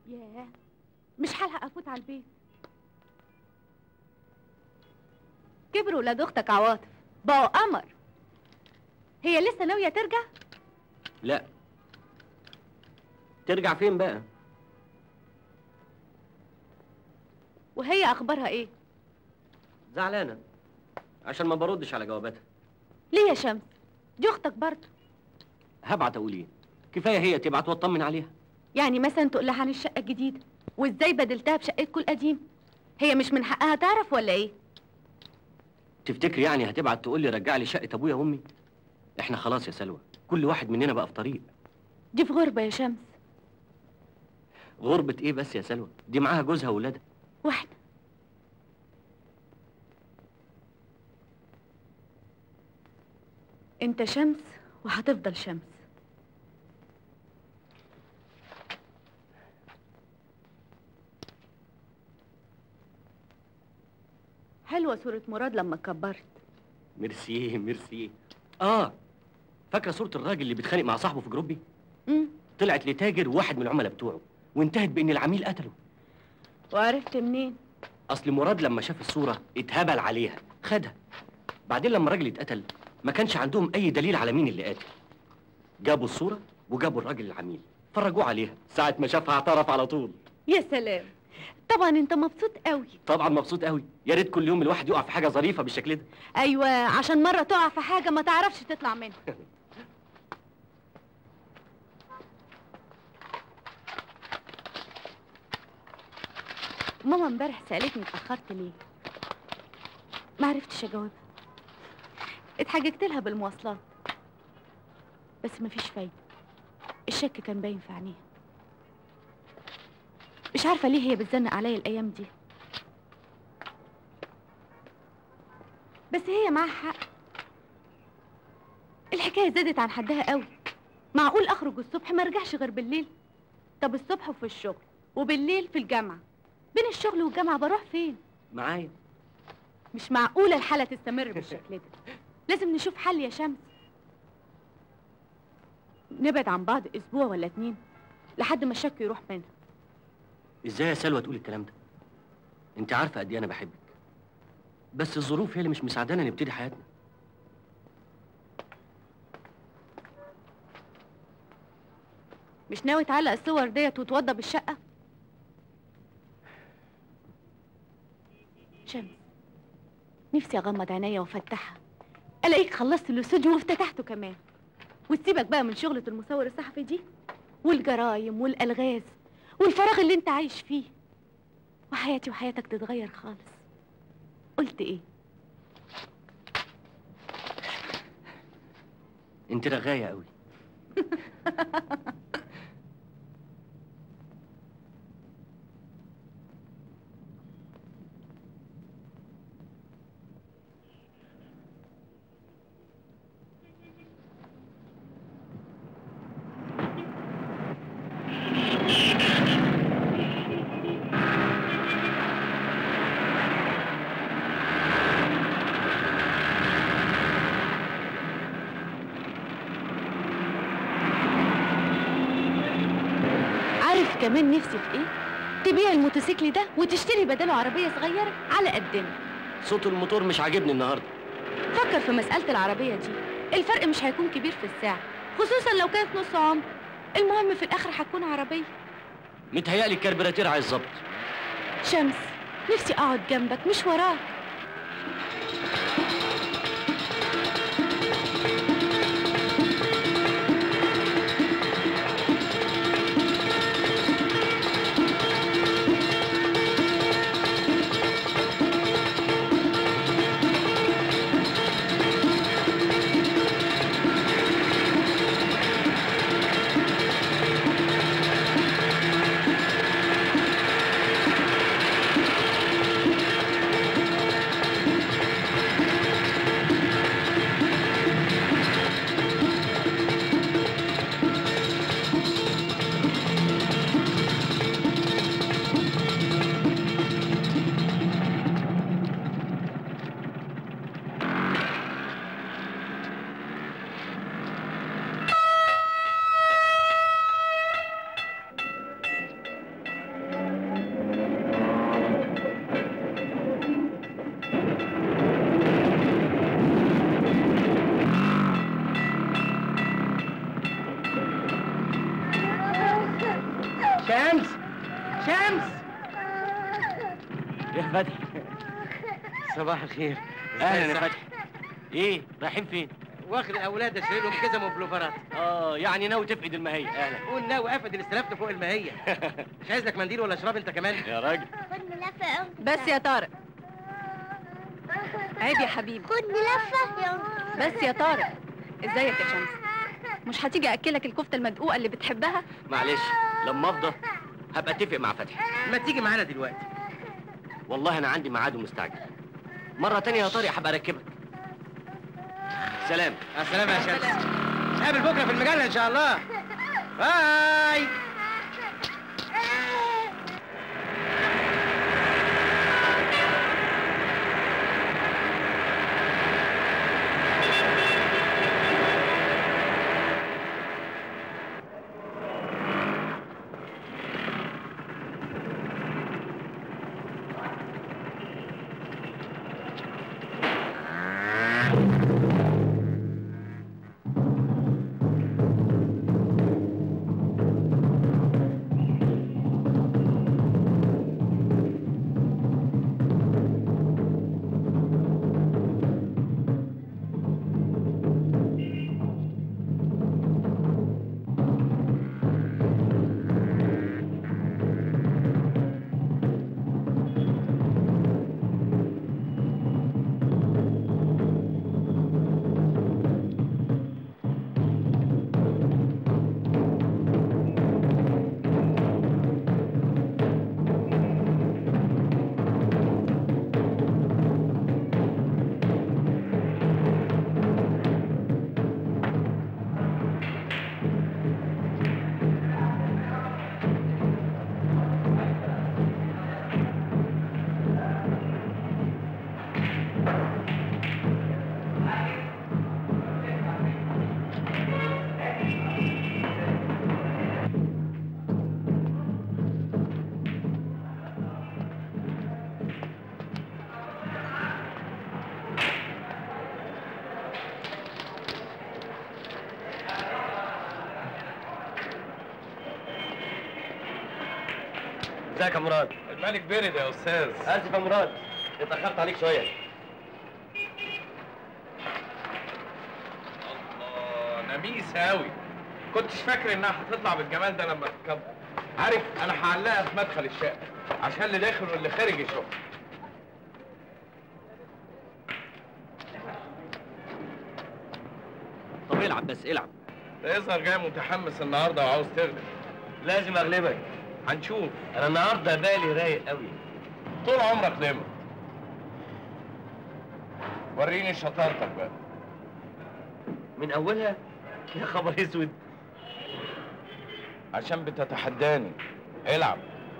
ياه مش هلحق افوت على البيت كبروا ولاد اختك عواطف بقوا قمر هي لسه ناويه ترجع لا ترجع فين بقى وهي اخبارها ايه زعلانه عشان ما بردش على جواباتها ليه يا شمس دي اختك برضه هبعت اقول ايه كفايه هي تبعت واطمن عليها يعني مثلا تقول لها عن الشقه الجديده وازاي بدلتها بشقتكم القديم هي مش من حقها تعرف ولا ايه تفتكري يعني هتبعت تقول لي رجع لي شقه ابويا وامي احنا خلاص يا سلوى كل واحد مننا بقى في طريق دي في غربه يا شمس غربه ايه بس يا سلوى دي معاها جوزها وولادها واحنا انت شمس وهتفضل شمس حلوة صورة مراد لما كبرت ميرسي ميرسي اه فاكره صوره الراجل اللي بيتخانق مع صاحبه في جروبي امم طلعت لتاجر واحد من العملاء بتوعه وانتهت بان العميل قتله وعرفت منين اصل مراد لما شاف الصوره اتهبل عليها خدها بعدين لما الراجل اتقتل ما كانش عندهم اي دليل على مين اللي قاتل جابوا الصوره وجابوا الراجل العميل فرجوه عليها ساعه ما شافها اعترف على طول يا سلام طبعا انت مبسوط قوي طبعا مبسوط قوي يا ريت كل يوم الواحد يقع في حاجه ظريفه بالشكل ده ايوه عشان مرة تقع في حاجة ما تعرفش تطلع منها ماما امبارح سألتني اتأخرت ليه ما عرفتش اجاوبها اتحججت لها بالمواصلات بس مفيش فايدة الشك كان باين في عينيها مش عارفة ليه هي بتزنق عليا الأيام دي بس هي معاها حق الحكاية زادت عن حدها قوي معقول أخرج الصبح ما ارجعش غير بالليل طب الصبح وفي الشغل وبالليل في الجامعة بين الشغل والجامعة بروح فين معايا مش معقولة الحالة تستمر بالشكل ده لازم نشوف حل يا شمس نبعد عن بعض أسبوع ولا اتنين لحد ما الشك يروح منها ازاي يا سلوى تقول الكلام ده انت عارفه قد ايه انا بحبك بس الظروف هي اللي مش مساعدانا نبتدي حياتنا مش ناوي تعلق الصور ديت وتوضب الشقة شمس نفسي اغمض عينيا وافتحها الاقيك خلصت الاستوديو وافتتحته كمان وتسيبك بقى من شغلة المصور الصحفي دي والجرايم والالغاز والفراغ اللي انت عايش فيه وحياتي وحياتك تتغير خالص قلت ايه انت رغايه قوي عارف كمان نفسي في ايه تبيع الموتوسيكل ده وتشتري بداله عربية صغيرة على قدنا صوت الموتور مش عاجبني النهارده فكر في مسألة العربية دي الفرق مش هيكون كبير في السعر خصوصا لو كانت نص عمر المهم في الآخر هتكون عربية متهيألي الكربراتير عايز ظبط شمس نفسي أقعد جنبك مش وراك شمس يا فتحي صباح الخير اهلا يا إزاي فتحي ايه رايحين فين واخد الاولاد اشتري لهم جزم وبلوفرات اه يعني ناوي تفقد المهية اهلا قول ناوي افقد اللي استلفته فوق الماهيه مش عايز لك منديل ولا شراب انت كمان يا راجل خد ملفة يا أنكل بس يا طارق عيب يا حبيبي خد ملفة يا أنكل بس يا طارق ازيك يا شمس مش هتيجي اكلك الكفته المدقوقه اللي بتحبها معلش لما افضى هبقى اتفق مع فتحي ما تيجي معانا دلوقتي والله انا عندي ميعاد ومستعجل مرة تانية يا طارق هبقى اركبك سلام السلام يا شمس نتقابل بكره في المجله ان شاء الله باي ازيك يا مراد الملك برد يا استاذ اسف يا مراد اتاخرت عليك شويه الله نميسه قوي كنتش فاكر انها هتطلع بالجمال ده لما تتكبر عارف انا هعلقها في مدخل الشقه عشان اللي داخل واللي خارج يشوف طب العب بس العب ده يظهر جاي متحمس النهارده وعاوز تغلب لازم اغلبك هنشوف انا النهارده بالي رايق قوي طول عمرك نمر وريني شطارتك بقى من اولها يا خبر اسود عشان بتتحداني العب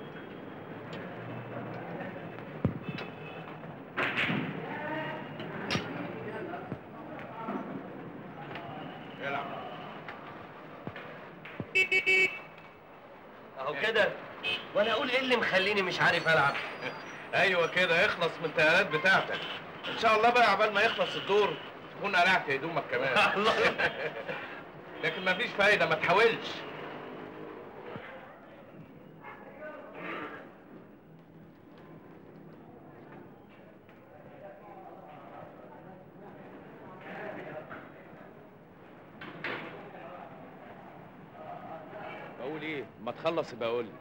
العب اهو كده وانا اقول ايه اللي مخليني مش عارف العب ايوه كده اخلص من التيارات بتاعتك ان شاء الله بقى عبال ما يخلص الدور تكون قلعت هدومك كمان الله. لكن مفيش فايده ما تحاولش بقول ايه ما تخلص يبقى قول لي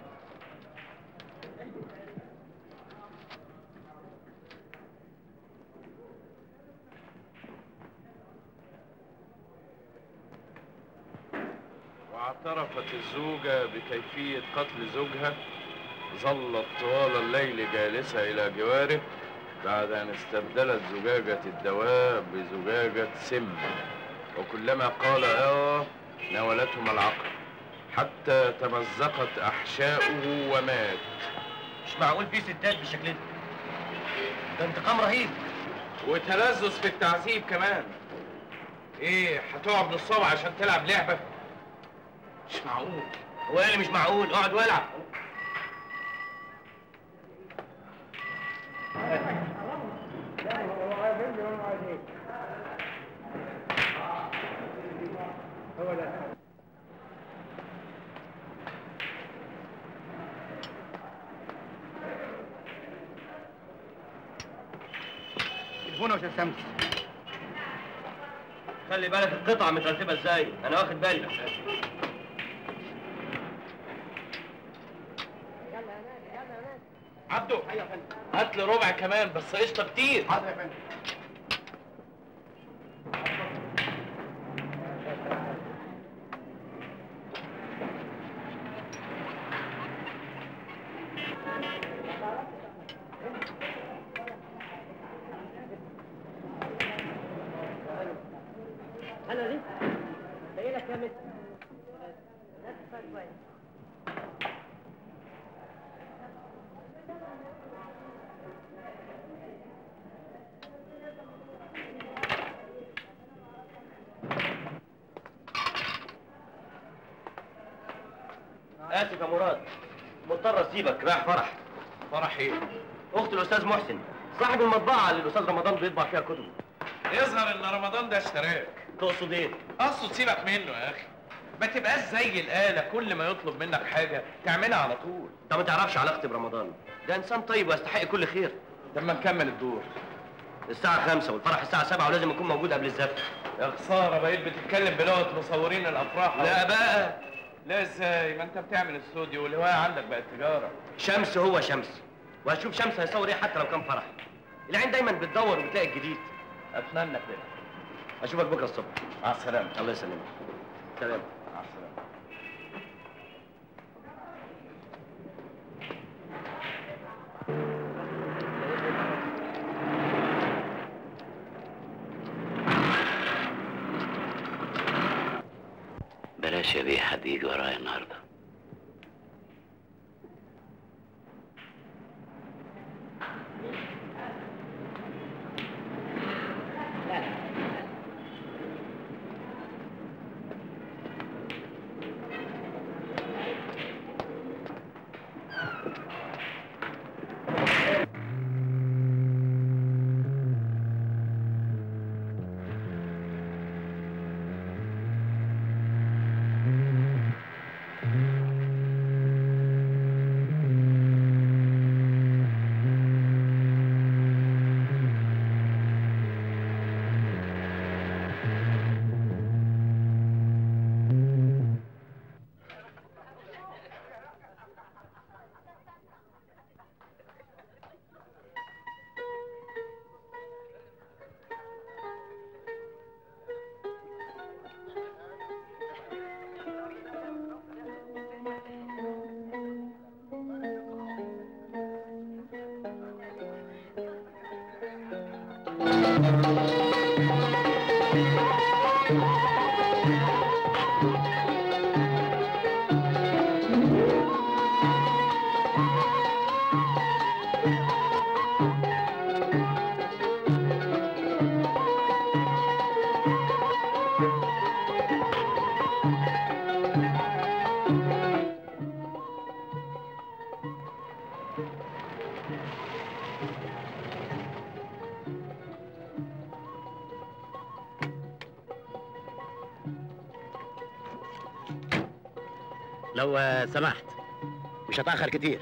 واعترفت الزوجة بكيفية قتل زوجها ظلت طوال الليل جالسة إلى جواره بعد أن استبدلت زجاجة الدواء بزجاجة سم وكلما قال آه ناولتهما العقل حتى تمزقت أحشاؤه ومات مش معقول في ستات بالشكل ده ده انتقام رهيب وتلذذ في التعذيب كمان ايه هتقعد نصاب عشان تلعب لعبة مش معقول هو ايه اللي مش معقول اقعد والعب تليفونه يا استاذ سمس خلي بالك القطعة مترتبة ازاي انا واخد بالي عبده هات لي ربع كمان بس قشطه كتير حاضر يا فندم اسف يا مراد مضطر اسيبك رايح فرح فرح ايه اخت الاستاذ محسن صاحب المطبعة اللي الاستاذ رمضان بيطبع فيها كتب يظهر ان رمضان ده اشتراك تقصد ايه؟ اقصد سيبك منه يا اخي ما تبقاش زي الآلة كل ما يطلب منك حاجة تعملها على طول انت ما تعرفش علاقتي برمضان ده انسان طيب ويستحق كل خير لما نكمل الدور الساعة خمسة والفرح الساعة سبعة ولازم يكون موجود قبل الزفة يا خسارة بقيت بتتكلم بلغة مصورين الأفراح لا بقى لا ازاي ما انت بتعمل استوديو والهواية عندك بقت تجارة شمس هو شمس وهشوف شمس هيصور ايه حتى لو كان فرح العين دايما بتدور وبتلاقي الجديد اتمنى كده اشوفك بكره الصبح مع السلامة الله يسلمك سلام مع السلامة بلاش يا بيه حد يجي ورايا النهارده لو آه، سمحت مش هتأخر كتير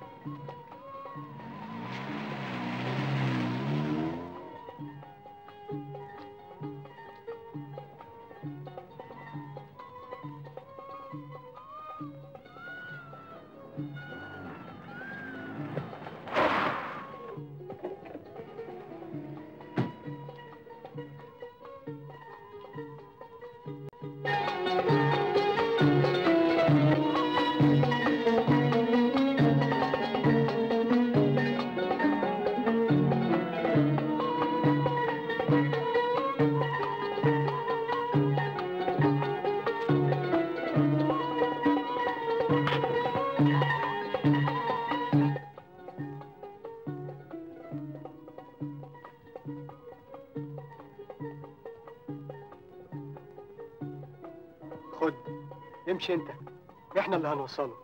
خد امشي انت احنا اللي هنوصله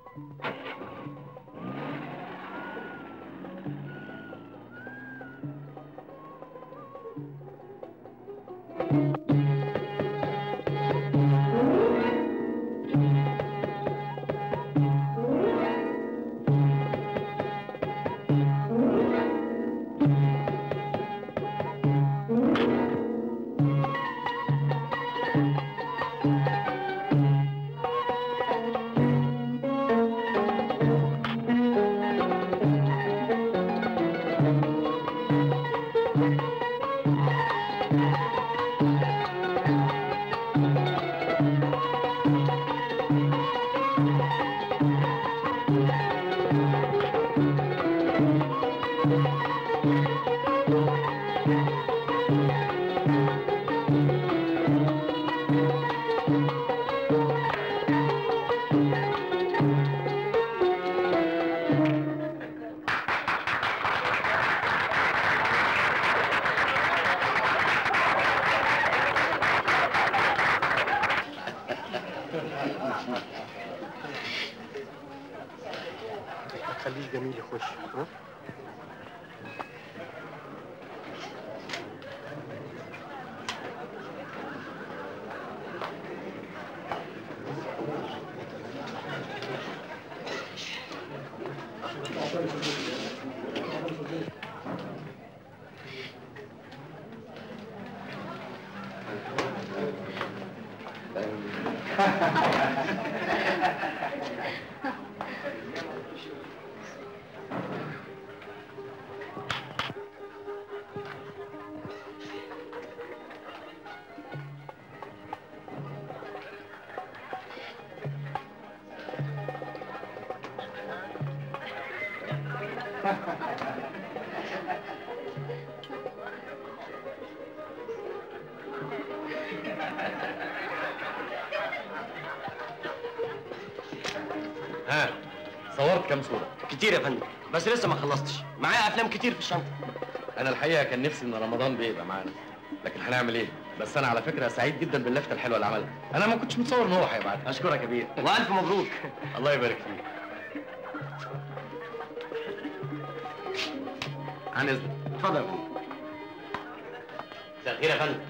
ما تخليش جميل يخش ها ها صورت كام صورة؟ كتير يا فندم بس لسه ما خلصتش معايا افلام كتير في الشنطه أنا الحقيقة كان نفسي إن رمضان بيبقى معانا لكن هنعمل إيه؟ بس أنا على فكرة سعيد جدا باللفتة الحلوة اللي عملها أنا ما كنتش متصور إن هو هيبعتها اشكرك يا بيه والف مبروك الله يبارك فيك عن إذنك اتفضل يا فندم مساء الخير يا فندم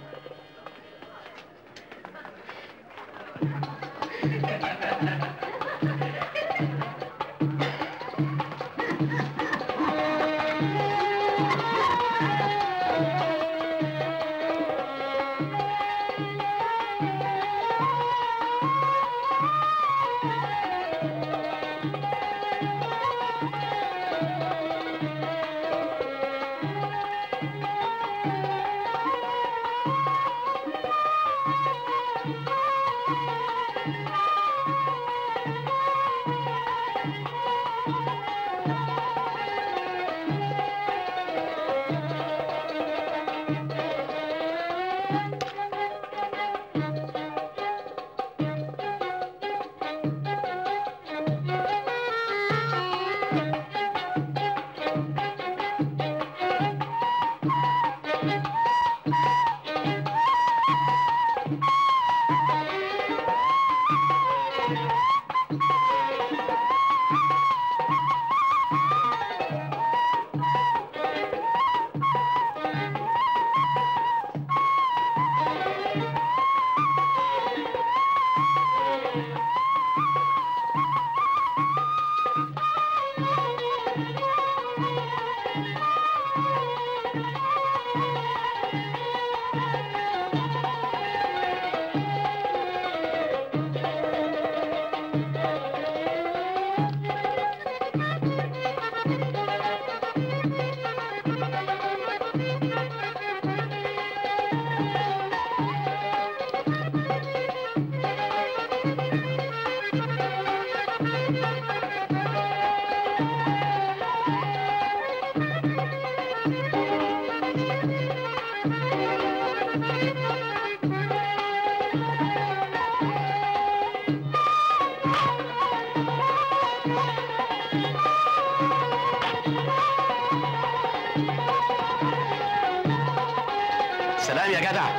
سلام يا جدع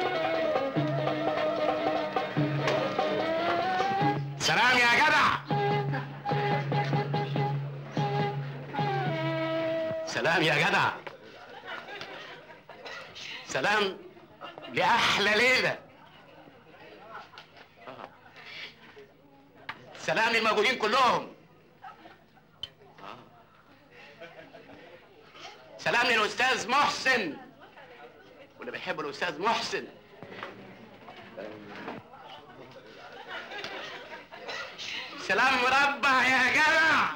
سلام يا جدع سلام يا جدع سلام لأحلى ليلة سلام للموجودين كلهم سلام للأستاذ محسن واللي بيحب الأستاذ محسن سلام مربع يا جدع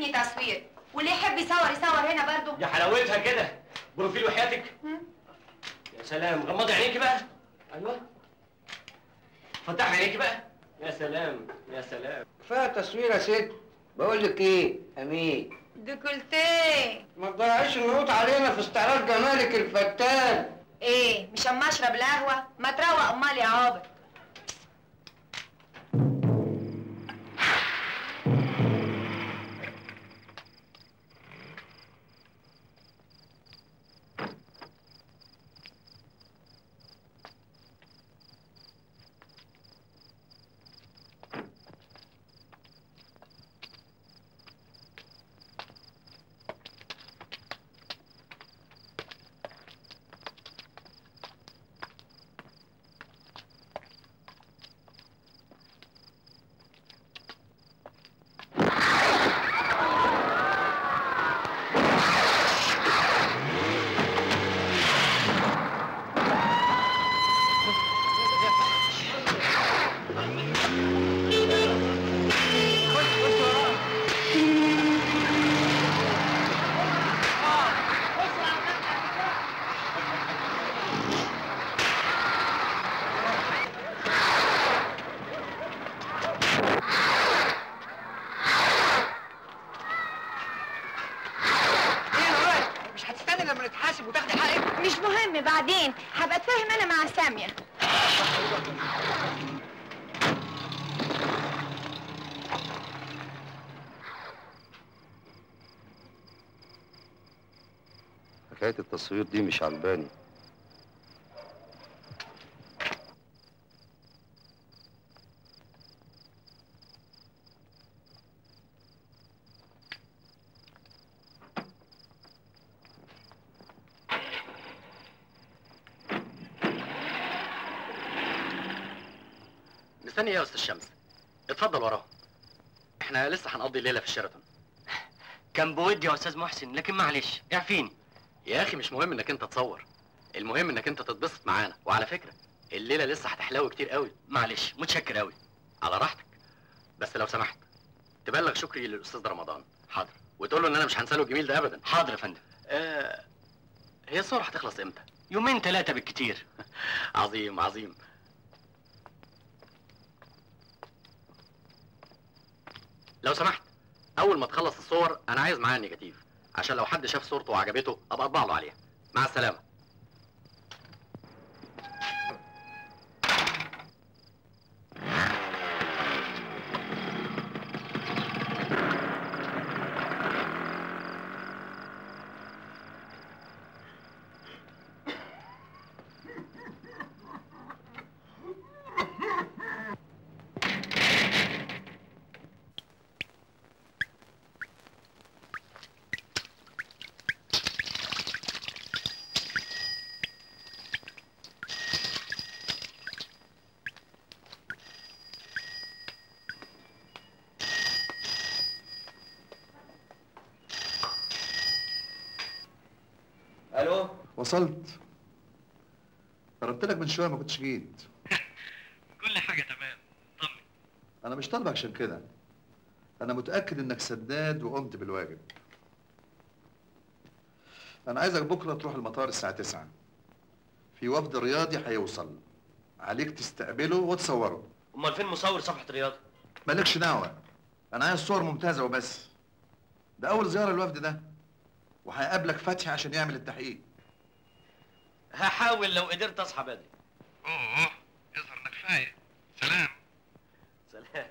عاجبني تصوير واللي يحب يصور يصور هنا برضو يا حلاوتها كده بروفيل وحياتك يا سلام غمضي عينيكي بقى ايوه فتحي عينيكي بقى يا سلام يا سلام كفايه تصوير يا ست بقول لك ايه امين ديكولتيه ما تضيعيش النقوط علينا في استعراض جمالك الفتان ايه مش اما اشرب القهوه ما تروق امال يا عابر مش هتستني لما نتحاسب وتاخدي حقك مش مهم بعدين هبقى اتفاهم انا مع ساميه حكايه التصوير دي مش عجباني مستني ايه يا استاذ شمس اتفضل وراهم احنا لسه هنقضي الليله في الشيراتون كان بودي يا استاذ محسن لكن معلش اعفيني يا اخي مش مهم انك انت تصور المهم انك انت تتبسط معانا وعلى فكره الليله لسه هتحلو كتير قوي معلش متشكر قوي على راحتك بس لو سمحت تبلغ شكري للاستاذ رمضان حاضر وتقول له ان انا مش هنساله الجميل ده ابدا حاضر يا فندم آه هي الصور هتخلص امتى يومين ثلاثه بالكتير عظيم عظيم لو سمحت اول ما تخلص الصور انا عايز معايا النيجاتيف عشان لو حد شاف صورته وعجبته ابقى اطبع له عليها مع السلامه الو وصلت قربت لك من شويه ما كنتش جيت كل حاجه تمام طمن انا مش طالبك عشان كده انا متاكد انك سداد وقمت بالواجب انا عايزك بكره تروح المطار الساعه 9 في وفد رياضي هيوصل عليك تستقبله وتصوره امال فين مصور صفحه رياض مالكش دعوه انا عايز صور ممتازه وبس ده اول زياره للوفد ده وهيقابلك فتحي عشان يعمل التحقيق هحاول لو قدرت اصحى بدري اوه يظهر انك فايق سلام سلام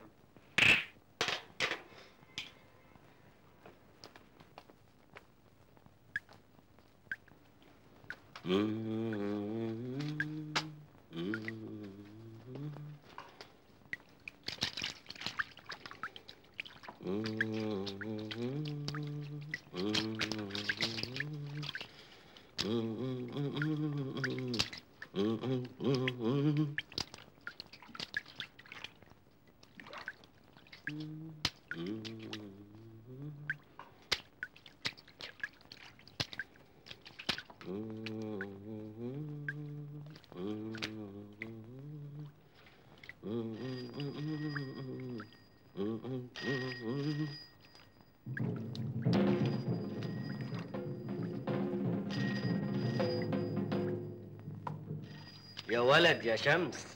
ولد يا شمس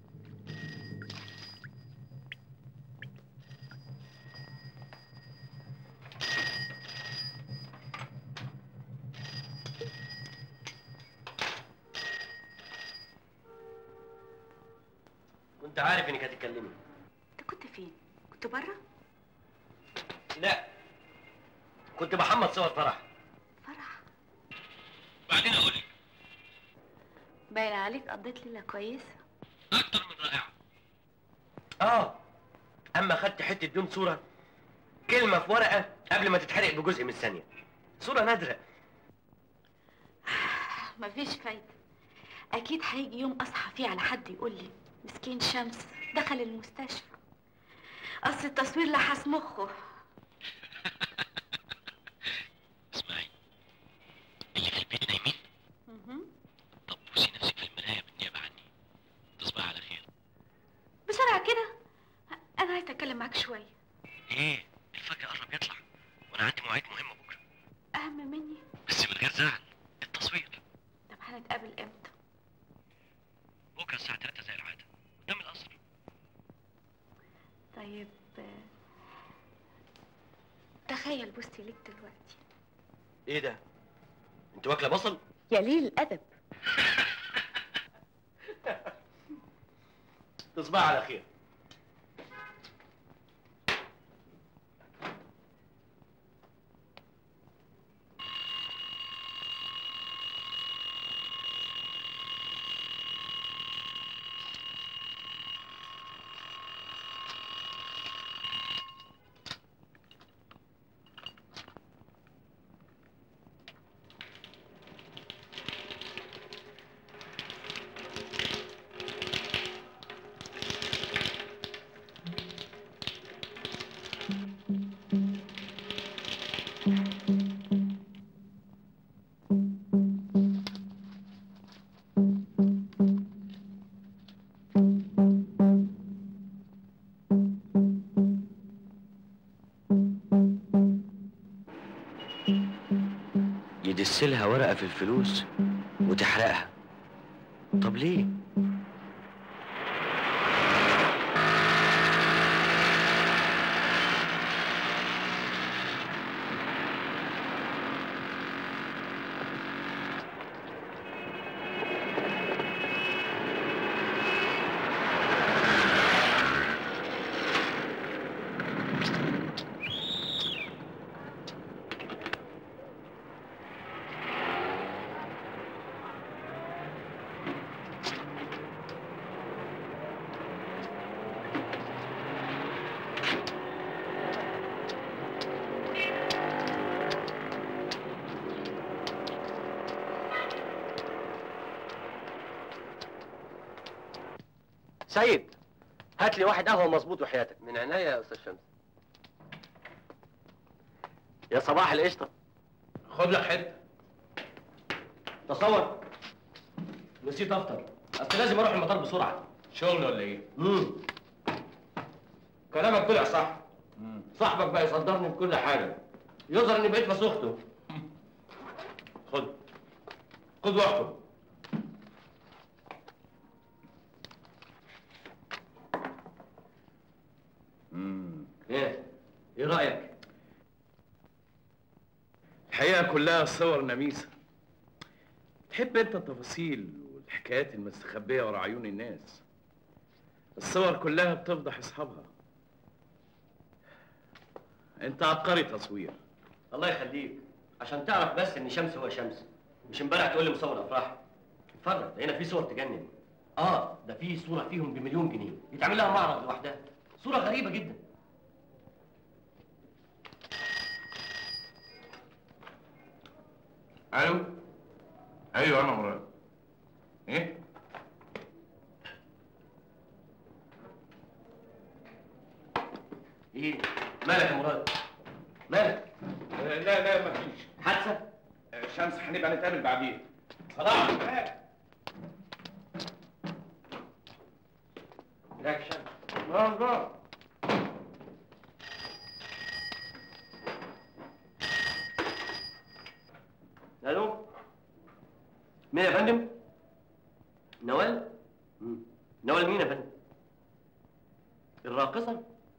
كنت عارف انك هتتكلمي انت كنت فين كنت بره لا كنت بحمد صور فرح فرح بعدين اقول لك باين عليك قضيت ليله كويسه اكتر من رائعه اه اما خدت حته دون صوره كلمه في ورقه قبل ما تتحرق بجزء من الثانيه صوره نادره مفيش فايده اكيد هيجي يوم اصحى فيه على حد يقول لي مسكين شمس دخل المستشفى اصل التصوير لحس مخه اسمعي اللي في البيت نايمين مهم. طب بوسي نفسك في المرايه بالنيابه عني تصبحي على خير بسرعه كده انا عايزه اتكلم معاك شويه ايه الفجر قرب يطلع وانا عندي مواعيد مهمه بكره اهم مني بس من غير زعل التصوير طب هنتقابل امتى بكره الساعه 3 زي العاده قدام القصر طيب آه، تخيل بوستي ليك دلوقتي ايه ده انت واكله بصل يا ليل الادب تصبحي على خير يدسلها ورقه في الفلوس وتحرقها طب ليه سيد هات لي واحد قهوه مظبوط وحياتك من عينيا يا استاذ شمس يا صباح القشطه خد لك حته تصور نسيت افطر اصل لازم اروح المطار بسرعه شغل ولا ايه؟ امم كلامك طلع صح صاحبك بقى يصدرني بكل حاجه يظهر اني بقيت مسوخته خد خد واحكم ايه ايه رايك الحقيقه كلها صور نميسه تحب انت التفاصيل والحكايات المستخبيه ورا عيون الناس الصور كلها بتفضح اصحابها انت عبقري تصوير الله يخليك عشان تعرف بس ان شمس هو شمس مش امبارح تقول لي مصور افراح اتفرج ده هنا في صور تجنن اه ده في صوره فيهم بمليون جنيه يتعمل لها معرض لوحدها صوره غريبه جدا الو ايوه انا مراد ايه ايه مالك يا مراد مالك لا لا مفيش حادثه شمس هنبقى نتقابل بعدين صلاح هناك شمس لا لا الو مين يا فندم نوال امال مين يا فندم الراقصه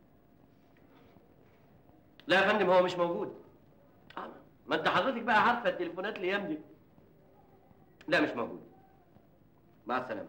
لا يا فندم هو مش موجود آه، ما انت حضرتك بقى عارفه التليفونات الايام دي لا مش موجود مع السلامه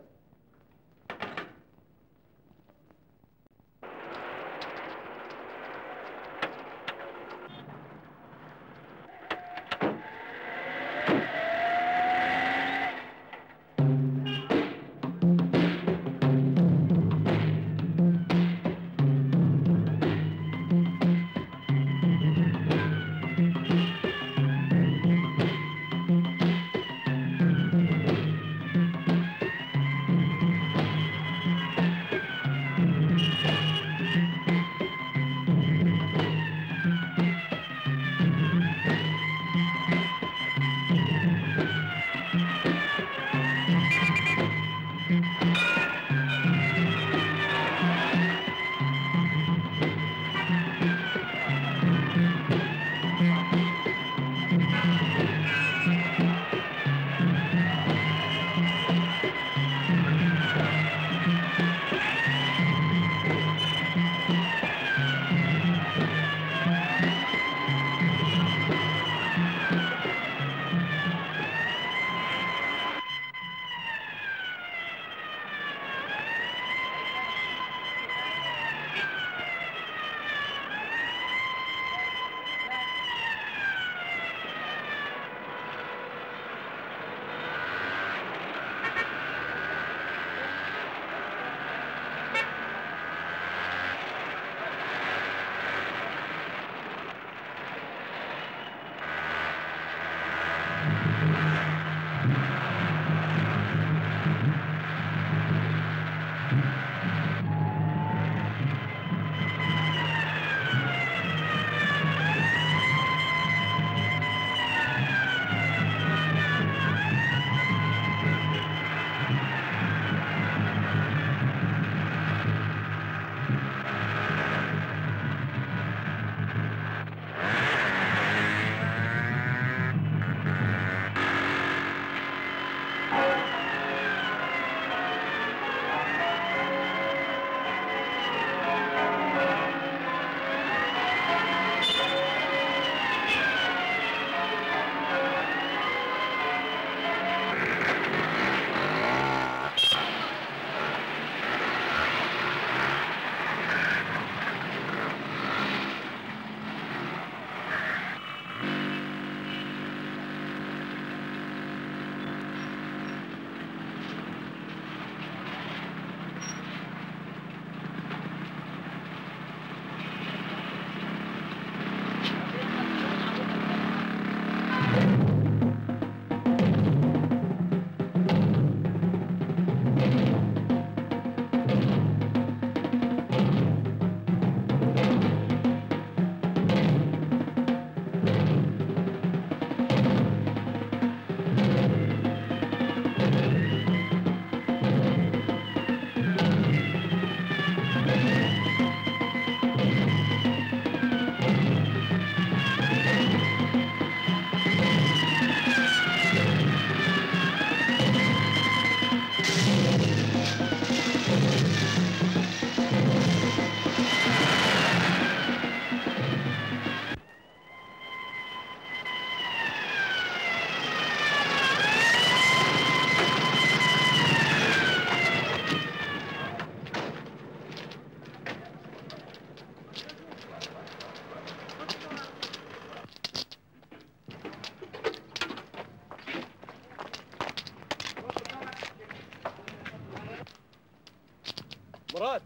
مراد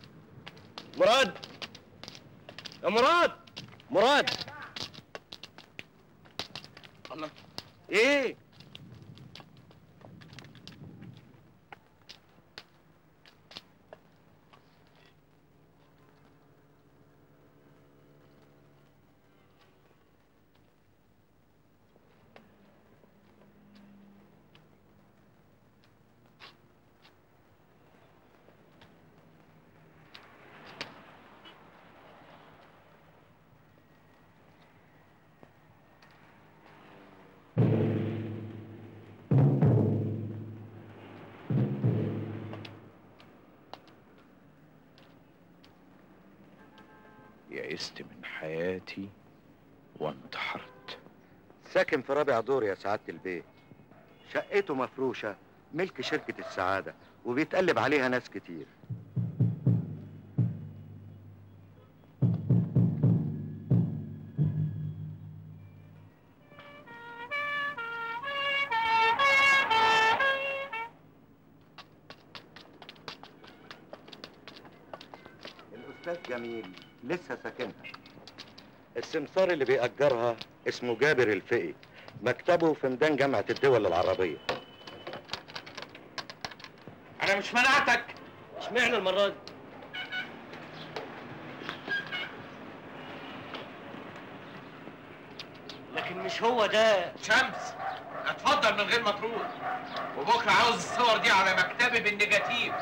مراد يا مراد مراد الله ايه يئست من حياتي وانتحرت ساكن في رابع دور يا سعادة البيه شقته مفروشة ملك شركة السعادة وبيتقلب عليها ناس كتير الأستاذ جميل لسه ساكنها السمسار اللي بيأجرها اسمه جابر الفقي مكتبه في ميدان جامعة الدول العربية انا مش منعتك اشمعنى المره دي لكن مش هو ده شمس اتفضل من غير ما تروح وبكره عاوز الصور دي على مكتبي بالنيجاتيف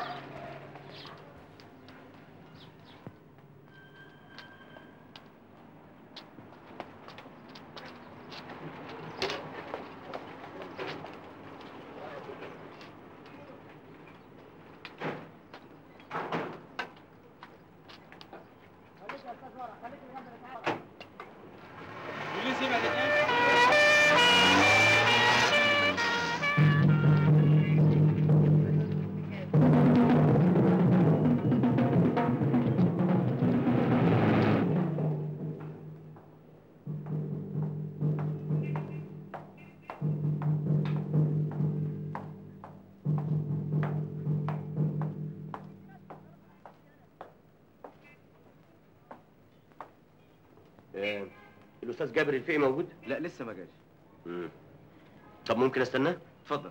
آه، الاستاذ جابر الفقي موجود لا لسه ما جاش مم. طب ممكن استناه اتفضل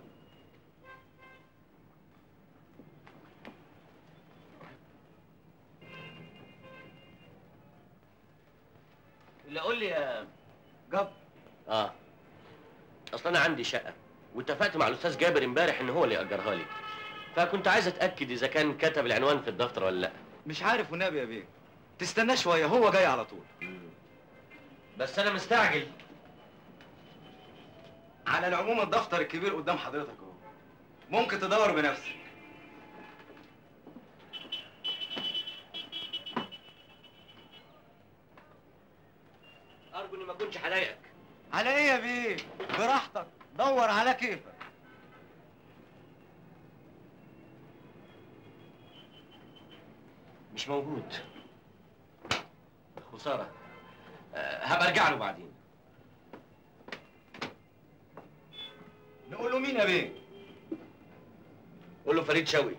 اللي قول لي يا جاب اه اصل انا عندي شقه واتفقت مع الاستاذ جابر امبارح ان هو اللي ياجرها لي فكنت عايز اتاكد اذا كان كتب العنوان في الدفتر ولا لا مش عارف والنبي يا بيه تستناه شوية هو جاي على طول بس انا مستعجل على العموم الدفتر الكبير قدام حضرتك اهو ممكن تدور بنفسك ارجو اني ما اكونش هضايقك على ايه يا بيه براحتك دور على كيفك مش موجود خساره آه، هبقى ارجع له بعدين نقول له مين يا بيه قول له فريد شوقي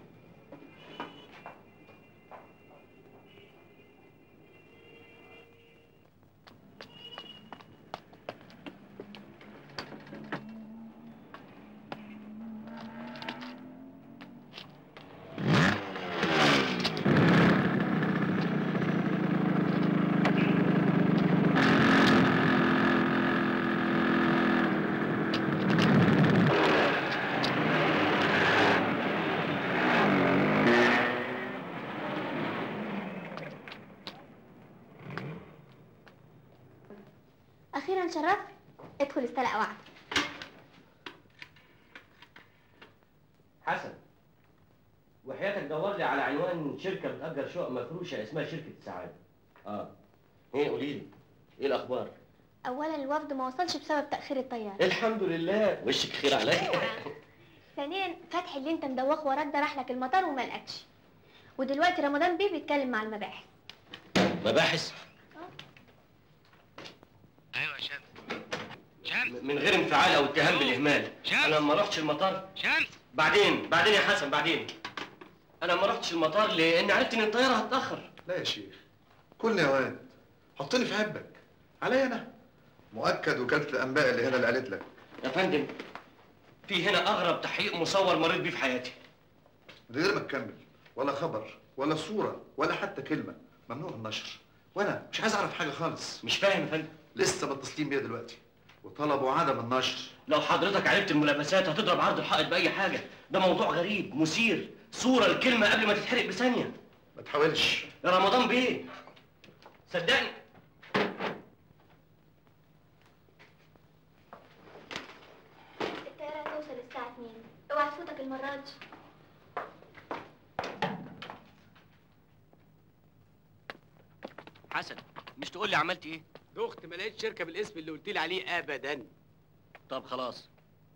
اخيرا شرفت ادخل استلق وعد حسن وحياتك دور لي على عنوان شركه بتأجر شقق مفروشه اسمها شركه السعاده اه ايه قولي لي ايه الاخبار اولا الوفد ما وصلش بسبب تاخير الطياره الحمد لله وشك خير عليا ثانيا فتحي اللي انت مدوخه وراك ده راح لك المطار وما لقاكش ودلوقتي رمضان بيه بيتكلم مع المباحث مباحث ايوه يا شمس شمس من غير انفعال او اتهام بالاهمال شمس. انا لما رحتش المطار شمس بعدين بعدين يا حسن بعدين انا ما رحتش المطار لان عرفت ان الطياره هتاخر لا يا شيخ كل يا واد حطني في عبك عليا انا مؤكد وكالة الانباء اللي هنا اللي قالت لك يا فندم في هنا اغرب تحقيق مصور مريت بيه في حياتي من غير ما تكمل ولا خبر ولا صورة ولا حتى كلمة ممنوع النشر وانا مش عايز اعرف حاجة خالص مش فاهم يا فندم لسه متصلين بيا دلوقتي وطلبوا عدم النشر لو حضرتك عرفت الملابسات هتضرب عرض الحائط باي حاجه ده موضوع غريب مثير صوره الكلمه قبل ما تتحرق بثانيه ما تحاولش يا رمضان بيه صدقني الطياره هتوصل الساعه 2 اوعى تفوتك المره دي حسن مش تقول لي عملت ايه دخت ما لقيتش شركه بالاسم اللي قلت لي عليه ابدا طب خلاص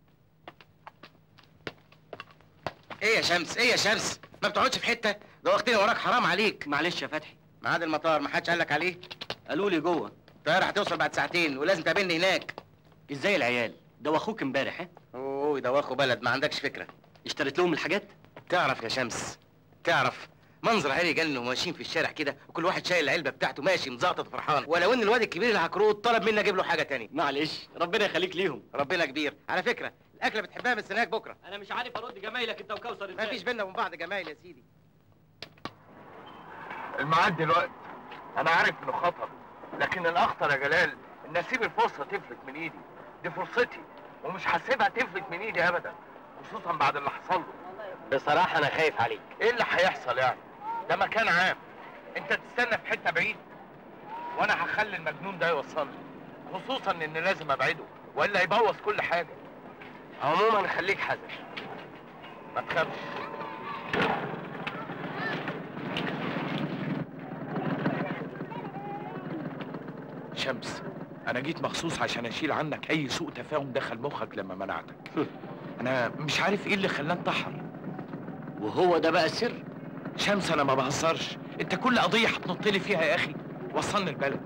ايه يا شمس ايه يا شمس ما بتقعدش في حته دوختني وراك حرام عليك معلش يا فتحي ميعاد المطار ما حدش قال لك عليه قالوا لي جوه الطياره هتوصل بعد ساعتين ولازم تقابلني هناك ازاي العيال ده واخوك امبارح ها اوه ده واخو بلد ما عندكش فكره اشتريت لهم الحاجات تعرف يا شمس تعرف منظر عيال يجنن وماشيين في الشارع كده وكل واحد شايل العلبه بتاعته ماشي مزقطط وفرحان ولو ان الواد الكبير العكروت طلب مني اجيب له حاجه تاني معلش ربنا يخليك ليهم ربنا كبير على فكره الاكله بتحبها مستناك بكره انا مش عارف ارد جمايلك انت وكوثر ما فيش بينا وبين بعض جمايل يا سيدي الميعاد دلوقتي انا عارف انه خطر لكن الاخطر يا جلال ان اسيب الفرصه تفلت من ايدي دي فرصتي ومش هسيبها تفلت من ايدي ابدا خصوصا بعد اللي حصل له بصراحه انا خايف عليك ايه اللي هيحصل يعني ده مكان عام انت تستنى في حته بعيد وانا هخلي المجنون ده يوصلني خصوصا ان لازم ابعده والا يبوظ كل حاجه عموما خليك حذر ما تخافش شمس انا جيت مخصوص عشان اشيل عنك اي سوء تفاهم دخل مخك لما منعتك انا مش عارف ايه اللي خلاني انتحر وهو ده بقى السر شمس انا ما بهزرش انت كل قضيه هتنط لي فيها يا اخي وصلني البلد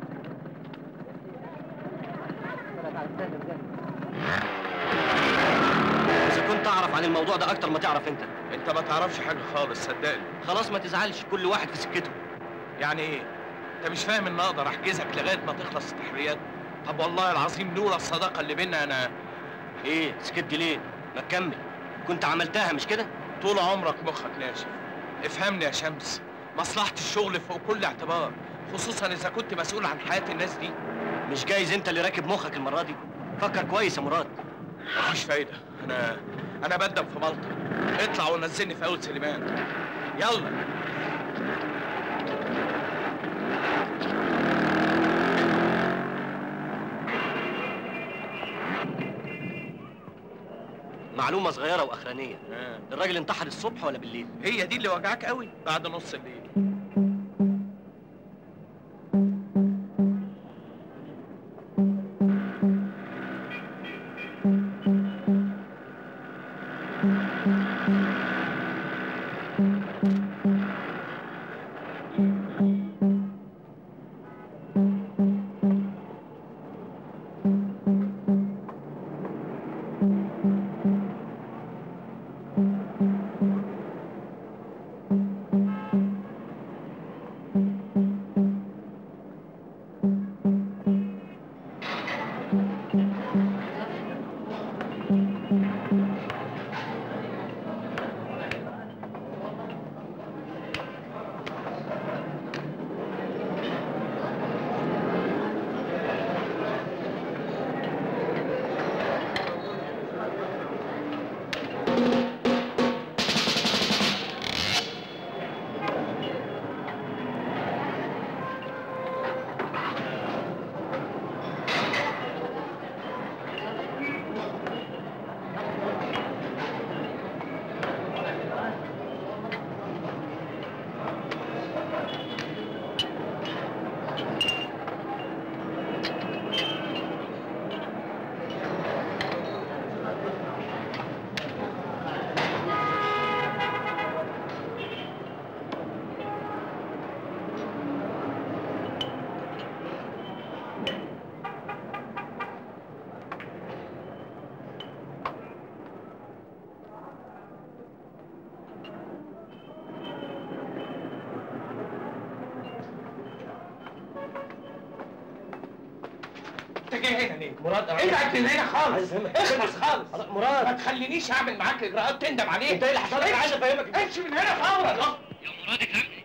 اذا كنت اعرف عن الموضوع ده اكتر ما تعرف انت انت ما تعرفش حاجه خالص صدقني خلاص ما تزعلش كل واحد في سكته يعني ايه انت مش فاهم ان اقدر احجزك لغايه ما تخلص التحريات طب والله العظيم لولا الصداقه اللي بينا انا ايه سكت ليه ما تكمل كنت عملتها مش كده طول عمرك مخك ناشف افهمني يا شمس مصلحه الشغل فوق كل اعتبار خصوصا اذا كنت مسؤول عن حياه الناس دي مش جايز انت اللي راكب مخك المره دي فكر كويس يا مراد مفيش فايده انا انا بندم في مالطا اطلع ونزلني في اول سليمان يلا معلومه صغيره واخرانيه آه. الراجل انتحر الصبح ولا بالليل هي دي اللي وجعك قوي بعد نص الليل انت جاي هنا ليه؟ مراد ابعد من هنا خالص اخلص خالص مراد ما تخلينيش اعمل معاك اجراءات تندم عليها انت ايه اللي حصل لك؟ انا عايز افهمك امشي من هنا فورا يا مراد اكرمني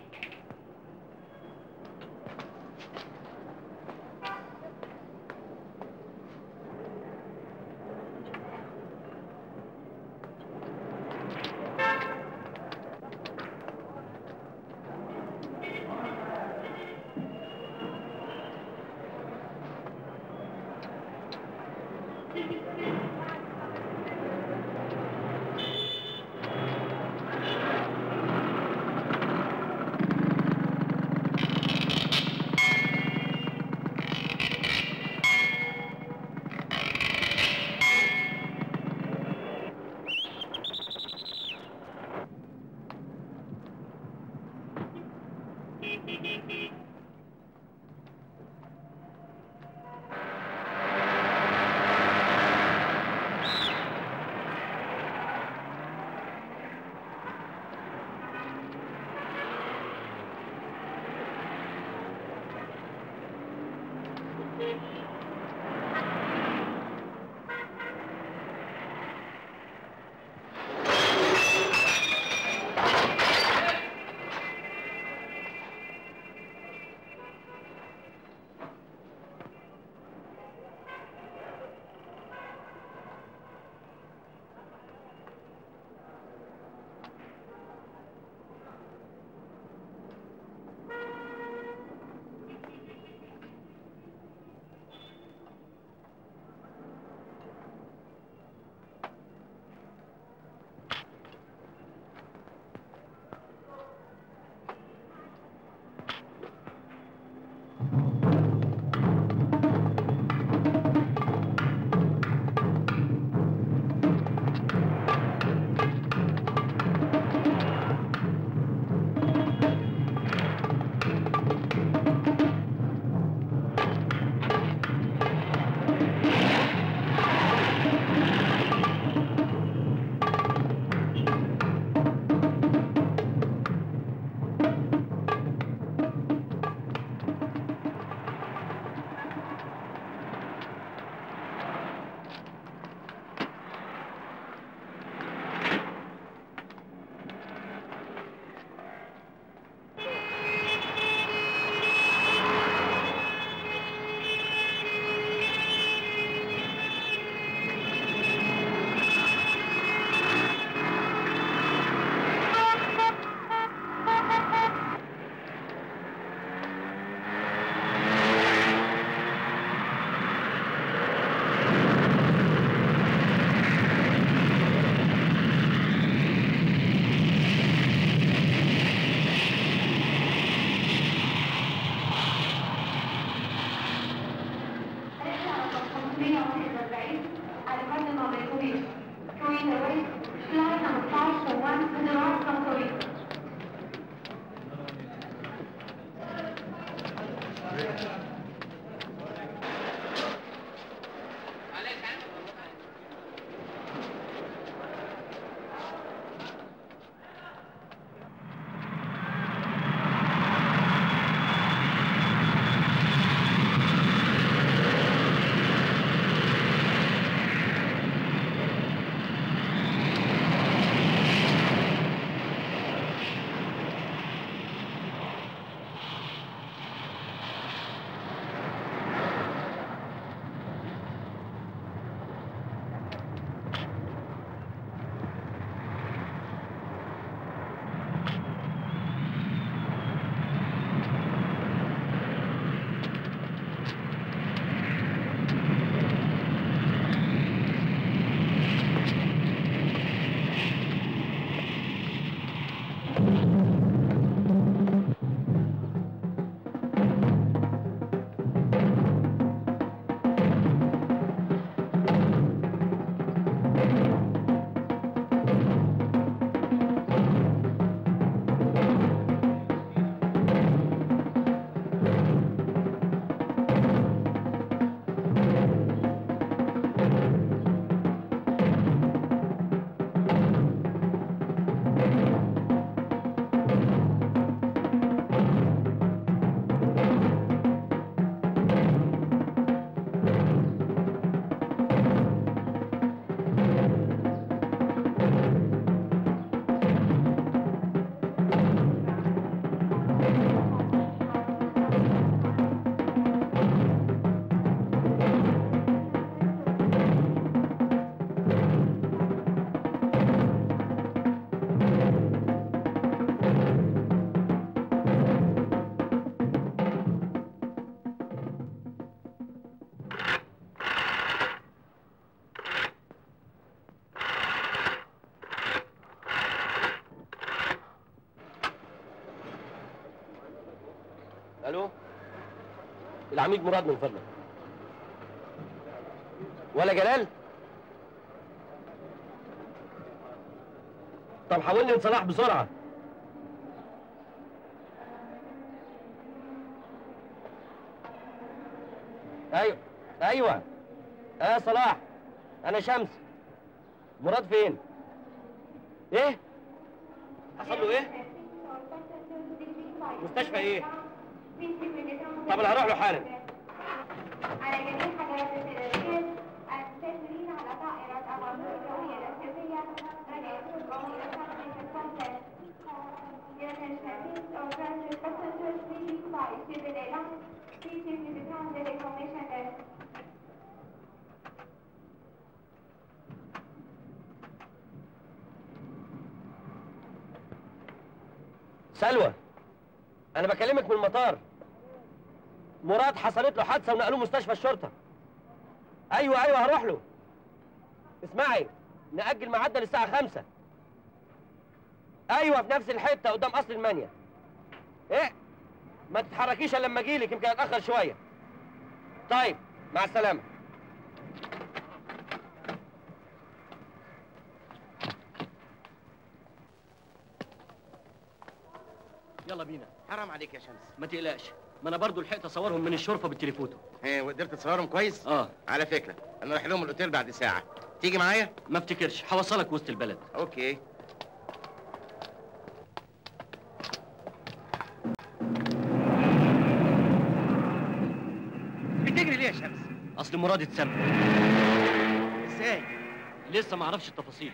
الو العميد مراد من فضلك ولا جلال طب حولني لصلاح بسرعه ايوه ايوه اه صلاح انا شمس مراد فين ايه حصل له ايه مستشفى ايه طب انا هروح له حالا سلوى انا بكلمك من المطار مراد حصلت له حادثه ونقلوه مستشفى الشرطه ايوه ايوه هروح له اسمعي نأجل ميعادنا للساعة خمسة ايوه في نفس الحتة قدام قصر المانيا ايه ما تتحركيش الا لما اجيلك يمكن اتأخر شوية طيب مع السلامة يلا بينا حرام عليك يا شمس ما تقلقش ما انا برضو لحقت اصورهم من الشرفه بالتليفوتو ايه وقدرت تصورهم كويس اه على فكره انا رايح لهم الاوتيل بعد ساعه تيجي معايا ما افتكرش هوصلك وسط البلد اوكي بتجري ليه يا شمس اصل مراد اتسمى ازاي لسه ما اعرفش التفاصيل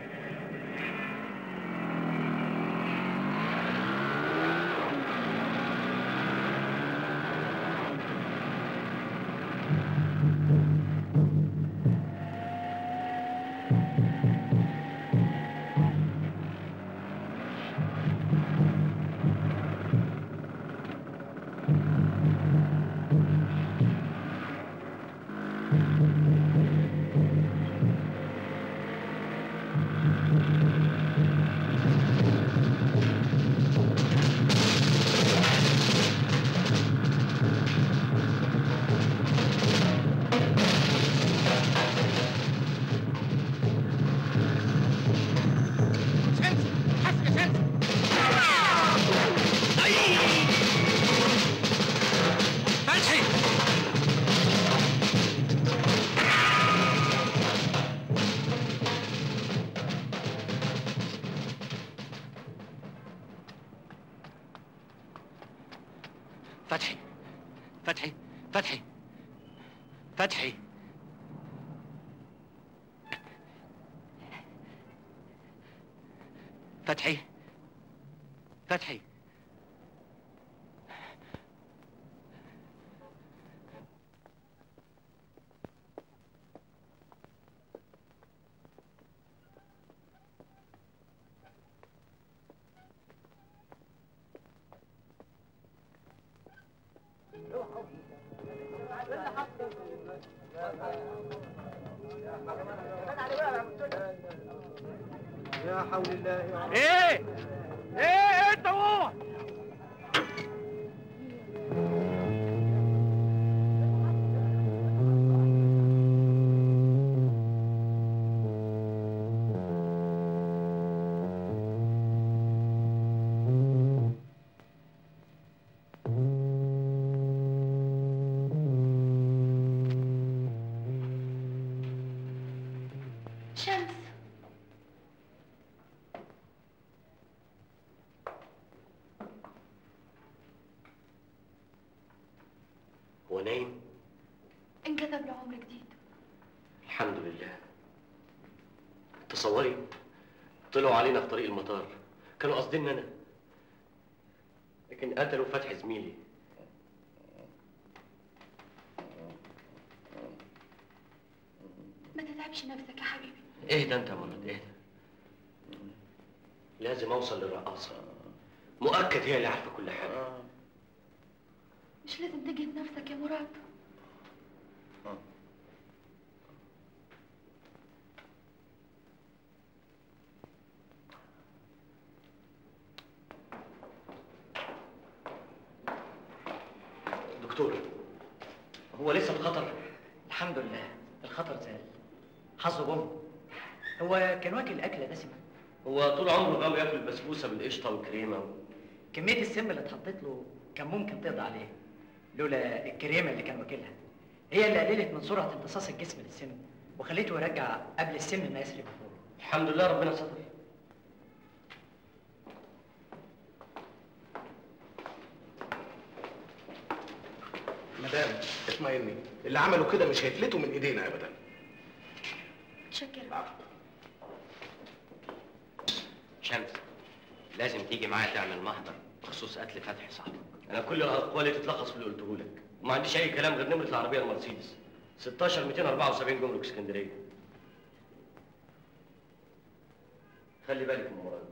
شمس حسك يا شمس فتحي فتحي فتحي فتحي فتحي فتحي فتحي يا حول الله يا رب ايه ايه انت هو شمس هو نايم انكتب له عمر جديد الحمد لله تصوري طلعوا علينا في طريق المطار كانوا قاصدين انا لكن قتلوا فتحي زميلي ما تتعبش نفسك يا حبيبي اهدى انت يا مراد اهدى لازم اوصل للرقاصه مؤكد هي اللي عارفه كل حاجه مش لازم تجهد نفسك يا مراد دكتور هو لسه في خطر الحمد لله الخطر زال حظه بوم هو كان واكل اكله دسمه هو طول عمره غاوي ياكل بسبوسه بالقشطه والكريمه و... كميه السم اللي اتحطت له كان ممكن تقضي عليه لولا الكريمه اللي كان واكلها هي اللي قللت من سرعه امتصاص الجسم للسم وخليته يرجع قبل السم ما يسري بفوره الحمد لله ربنا ستر مدام اطمئني اللي عملوا كده مش هيفلتوا من ايدينا ابدا متشكرة شمس لازم تيجي معايا تعمل محضر بخصوص قتل فتحي صاحبك انا كل اقوالي تتلخص في اللي قلته لك وما عنديش اي كلام غير نمره العربيه المرسيدس 16 274 جمرك اسكندريه خلي بالك من مراد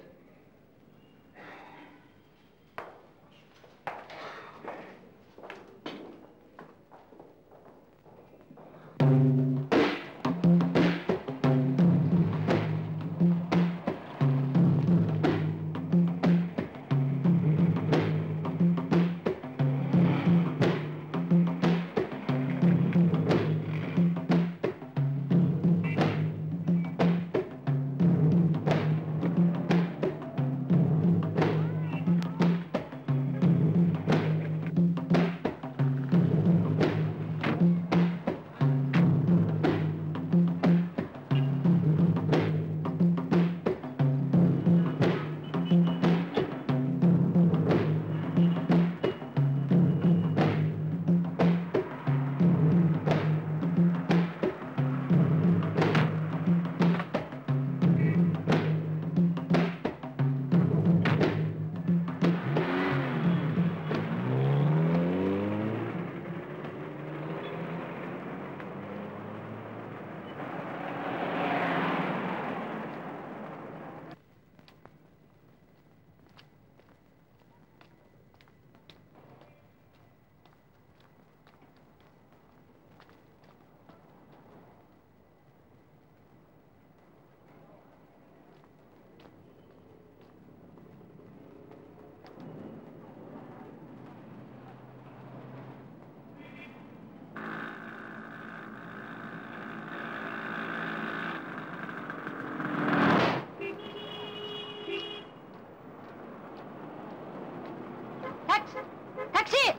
تاكسي تاكسي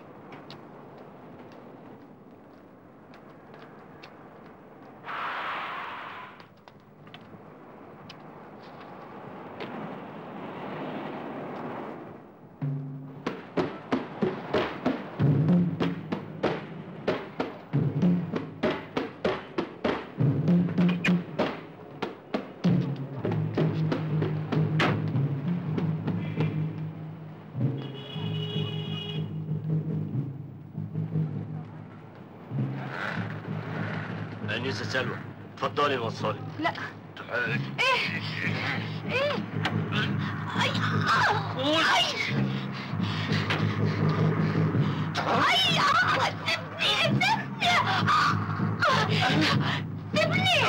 انسه سلوى اتفضلي نوصلي لا تعالي ايه ايه اي آه. اي اي آه. سيبني سيبني آه. سيبني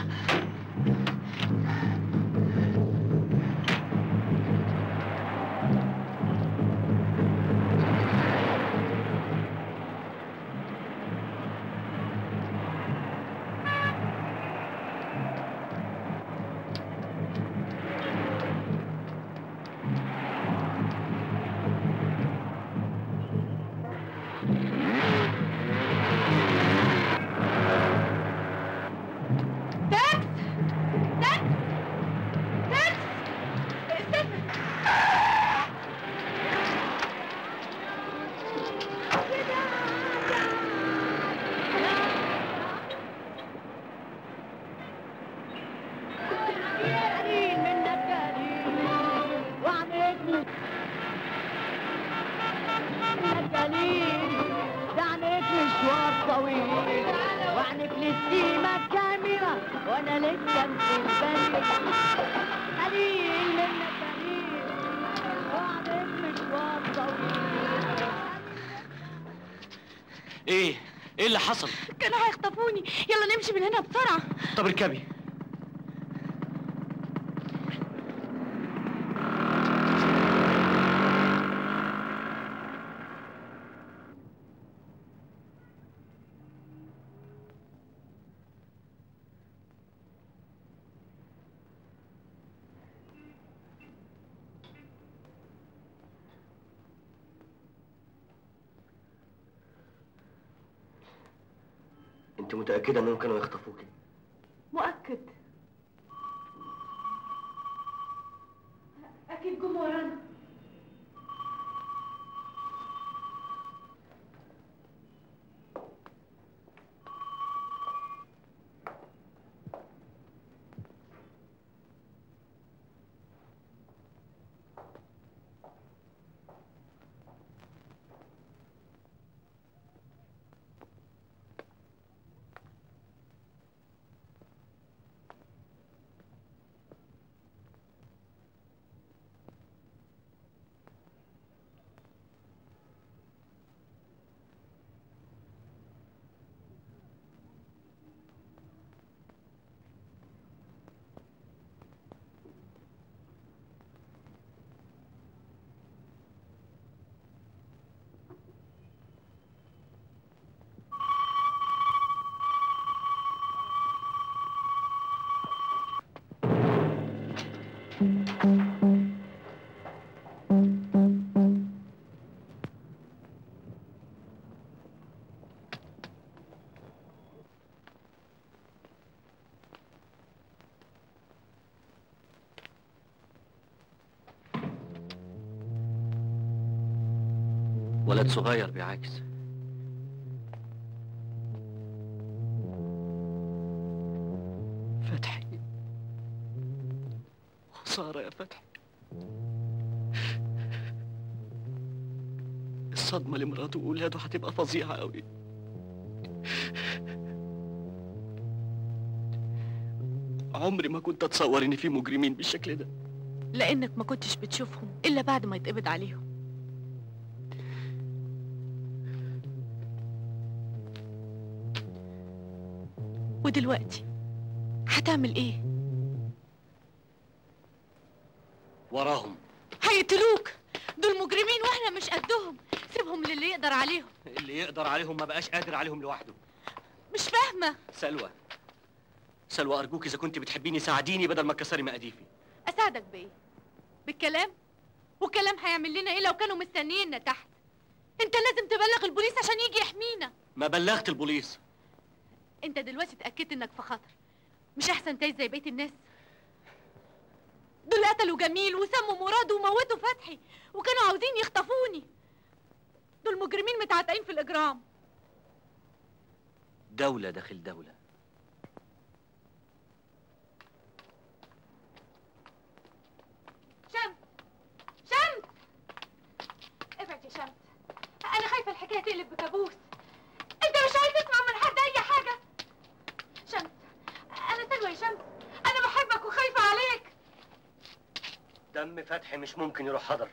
تاكس تاكس تاكس استنى قليل منك قليل وعنيتني منك قليل ده عنيك مشوار طويل وعنيك للسيمة كاميرا وانا لسه مسيباني قليل منك قليل وعنيك مشوار طويل ايه ايه اللي حصل كانوا هيخطفوني يلا نمشي من هنا بسرعة طب اركبي انت متاكده انهم كانوا يخطفوكي مؤكد أكيد جم ورانا ولد صغير بيعاكس فتحي خسارة يا فتحي الصدمة لمراته وولاده هتبقى فظيعة قوي عمري ما كنت اتصور ان في مجرمين بالشكل ده لانك ما كنتش بتشوفهم الا بعد ما يتقبض عليهم ودلوقتي هتعمل ايه وراهم هيقتلوك دول مجرمين واحنا مش قدهم سيبهم للي يقدر عليهم اللي يقدر عليهم ما بقاش قادر عليهم لوحده مش فاهمه سلوى سلوى ارجوك اذا كنت بتحبيني ساعديني بدل ما تكسري مقاديفي اساعدك بايه بالكلام والكلام هيعمل لنا ايه لو كانوا مستنييننا تحت انت لازم تبلغ البوليس عشان يجي يحمينا ما بلغت البوليس انت دلوقتي اتاكدت انك في خطر مش احسن تعيش زي بقيه الناس دول قتلوا جميل وسموا مراد وموتوا فتحي وكانوا عاوزين يخطفوني دول مجرمين متعتقين في الاجرام دولة داخل دولة شمس شمس ابعد يا شمس انا خايفه الحكايه تقلب بكابوس انت مش عايز تسمع من حد اي حاجه شمس انا سلوى يا شمس انا بحبك وخايفه عليك دم فتحي مش ممكن يروح حضر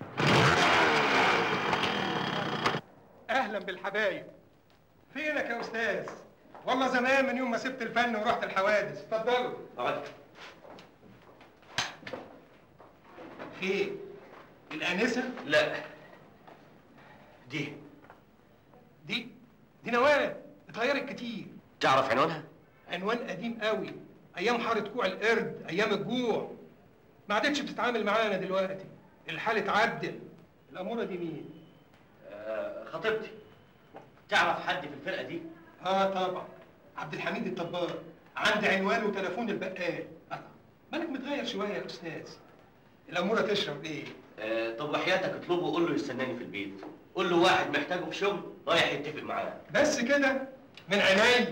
اهلا بالحبايب فينك يا استاذ والله زمان من يوم ما سبت الفن ورحت الحوادث اتفضلوا اقعد في ايه الانسه لا دي دي دي نوال اتغيرت كتير تعرف عنوانها عنوان قديم قوي ايام حاره كوع القرد ايام الجوع ما عادتش بتتعامل معانا دلوقتي الحال اتعدل الاموره دي مين آه خطيبتي تعرف حد في الفرقة دي اه طبعا عبد الحميد الطبار عندي عنوان وتليفون البقال الله مالك متغير شويه يا استاذ الاموره تشرب ايه آه طب وحياتك اطلبه وقول له يستناني في البيت قول له واحد محتاجه في شغل رايح يتفق معاه بس كده من عيني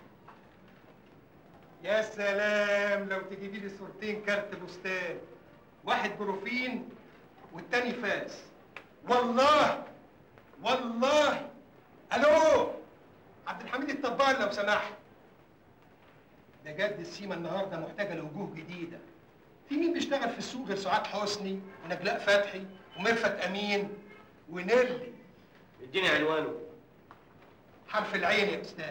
يا سلام لو تجيبي لي صورتين كارت بستان واحد بروفين والتاني فاس والله والله الو عبد الحميد الطبال لو سمحت ده جد السيما النهارده محتاجه لوجوه جديده في مين بيشتغل في السوق غير سعاد حسني ونجلاء فتحي ومرفت امين ونيلي اديني عنوانه حرف العين يا استاذ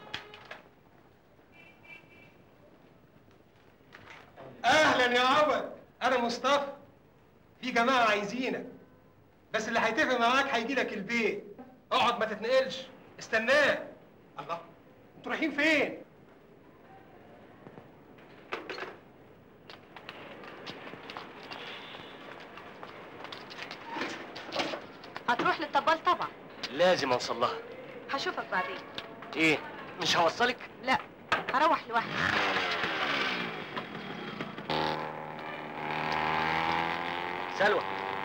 اهلا يا عوض انا مصطفى في جماعه عايزينك بس اللي هيتفق معاك هيجي لك البيت اقعد ما تتنقلش استناه الله انتوا رايحين فين هتروح للطبال طبعا لازم اوصل لها هشوفك بعدين ايه مش هوصلك لا هروح لوحدي سلوى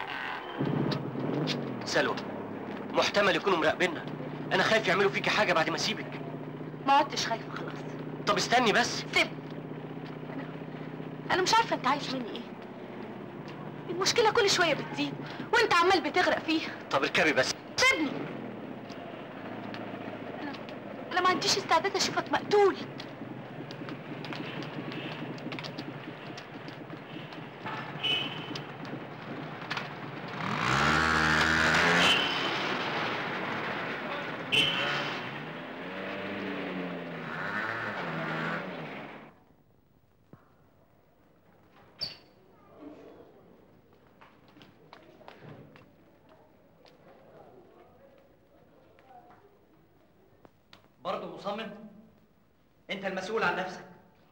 سلوى محتمل يكونوا مراقبيننا انا خايف يعملوا فيكي حاجه بعد ما اسيبك ما عدتش خايفه خلاص طب استني بس سيب انا مش عارفه انت عايز مني ايه المشكله كل شويه بتزيد وانت عمال بتغرق فيها طب اركبي بس سيبني انا انا ما عنديش استعداد اشوفك مقتول برضه مصمم انت المسؤول عن نفسك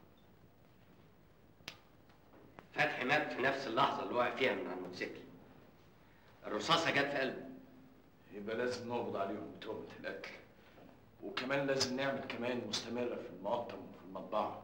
فتحي مات في نفس اللحظة اللي وقع فيها من على الموتوسيكل الرصاصة جت في قلبه يبقى لازم نقبض عليهم بتهمة القتل وكمان لازم نعمل كمان مستمرة في المقطم وفي المطبعة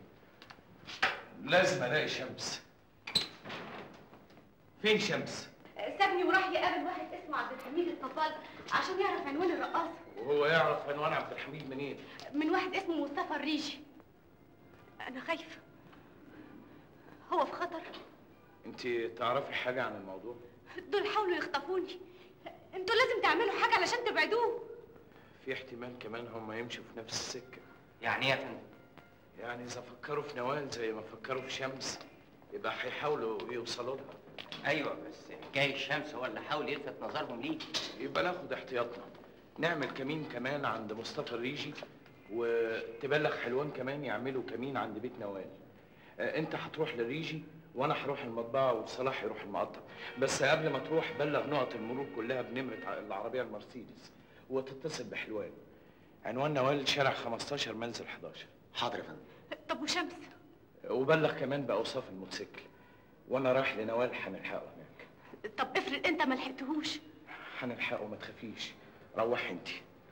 لازم الاقي شمس فين شمس؟ سابني وراح يقابل واحد اسمه عبد الحميد الطبال عشان يعرف عنوان الرقاصه وهو يعرف عنوان عبد الحميد منين من واحد اسمه مصطفى الريجي انا خايفه هو في خطر انت تعرفي حاجه عن الموضوع دول حاولوا يخطفوني انتوا لازم تعملوا حاجه علشان تبعدوه في احتمال كمان هم يمشوا في نفس السكه يعني ايه يا فندم يعني اذا فكروا في نوال زي ما فكروا في شمس يبقى هيحاولوا يوصلوا لها ايوه بس حكايه الشمس هو اللي حاول يلفت نظرهم ليه يبقى ناخد احتياطنا نعمل كمين كمان عند مصطفى الريجي وتبلغ حلوان كمان يعملوا كمين عند بيت نوال آه، انت هتروح للريجي وانا هروح المطبعه وصلاح يروح المقطع بس قبل ما تروح بلغ نقط المرور كلها بنمره ع- العربيه المرسيدس وتتصل بحلوان عنوان نوال شارع 15 منزل 11 حاضر يا فندم طب وشمس وبلغ كمان باوصاف الموتوسيكل وانا رايح لنوال هنلحقه هناك طب افرض انت ما لحقتهوش هنلحقه ما تخافيش روحي انت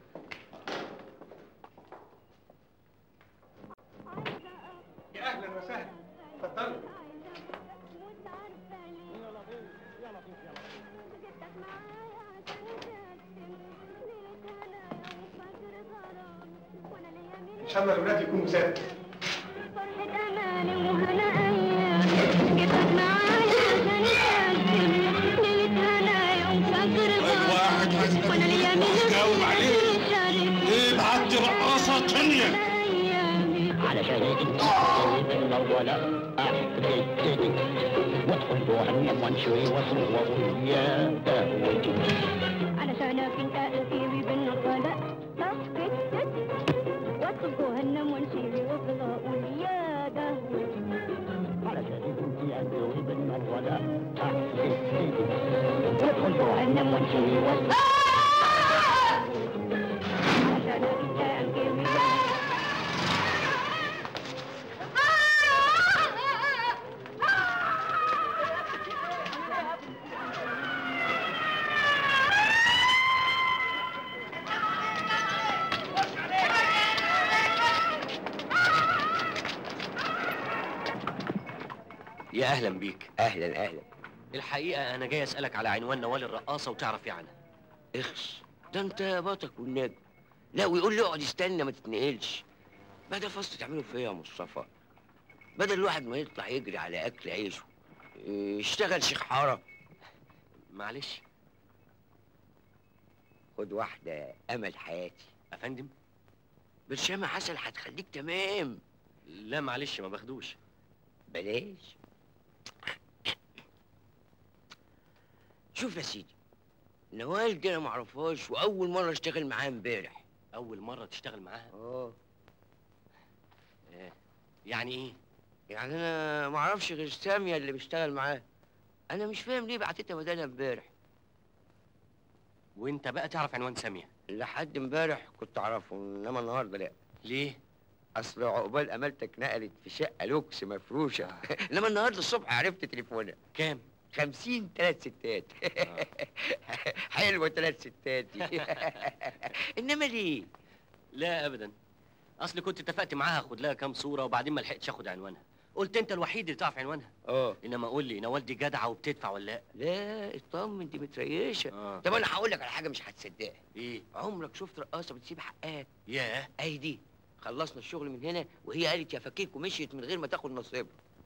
يا اهلا وسهلا اتفضلوا ان شاء الله الاولاد يكونوا زاد واحد جاوب عليه ليه بعت رقاصة تانية علشان انت ولا احتجتني وادخل جهنم وانشوي واصرخ واقول يا دهوتي علشانك انت اسيري بالنقلة سكتت وادخل جهنم وانشيري وافضل اقول يا دهوتي علشان انت ادوي بالنظرة احتجتني وادخل جهنم وانشوي واصرخ علشانك انت اسيري يا اهلا بيك اهلا اهلا الحقيقه انا جاي اسالك على عنوان نوال الرقاصه وتعرف ايه عنها اخس ده انت بطك والنجم لا ويقول لي اقعد استنى ما تتنقلش بدل فصل تعملوا فيا يا مصطفى بدل الواحد ما يطلع يجري على اكل عيشه يشتغل شيخ حاره معلش خد واحده امل حياتي افندم برشامه عسل هتخليك تمام لا معلش ما باخدوش بلاش شوف يا سيدي نوال دي انا معرفهاش واول مره اشتغل معاها امبارح اول مره تشتغل معاها اه يعني ايه يعني انا ما اعرفش غير ساميه اللي بيشتغل معاه انا مش فاهم ليه بعتتها بدالها امبارح وانت بقى تعرف عنوان ساميه لحد امبارح كنت اعرفه انما النهارده لا ليه اصل عقبال امالتك نقلت في شقه لوكس مفروشه انما النهارده الصبح عرفت تليفونها كام خمسين ثلاث ستات حلوه ثلاث ستات دي انما ليه لا ابدا اصل كنت اتفقت معاها اخد لها كام صوره وبعدين ما لحقتش اخد عنوانها قلت انت الوحيد اللي تعرف عنوانها اه انما قول لي نوال دي جدعه وبتدفع ولا لا لا اطمن دي متريشه آه. طب انا هقول لك على حاجه مش هتصدقها ايه عمرك شفت رقاصه بتسيب حقها ياه اي دي خلصنا الشغل من هنا وهي قالت يا فكيك ومشيت من غير ما تاخد نصيبها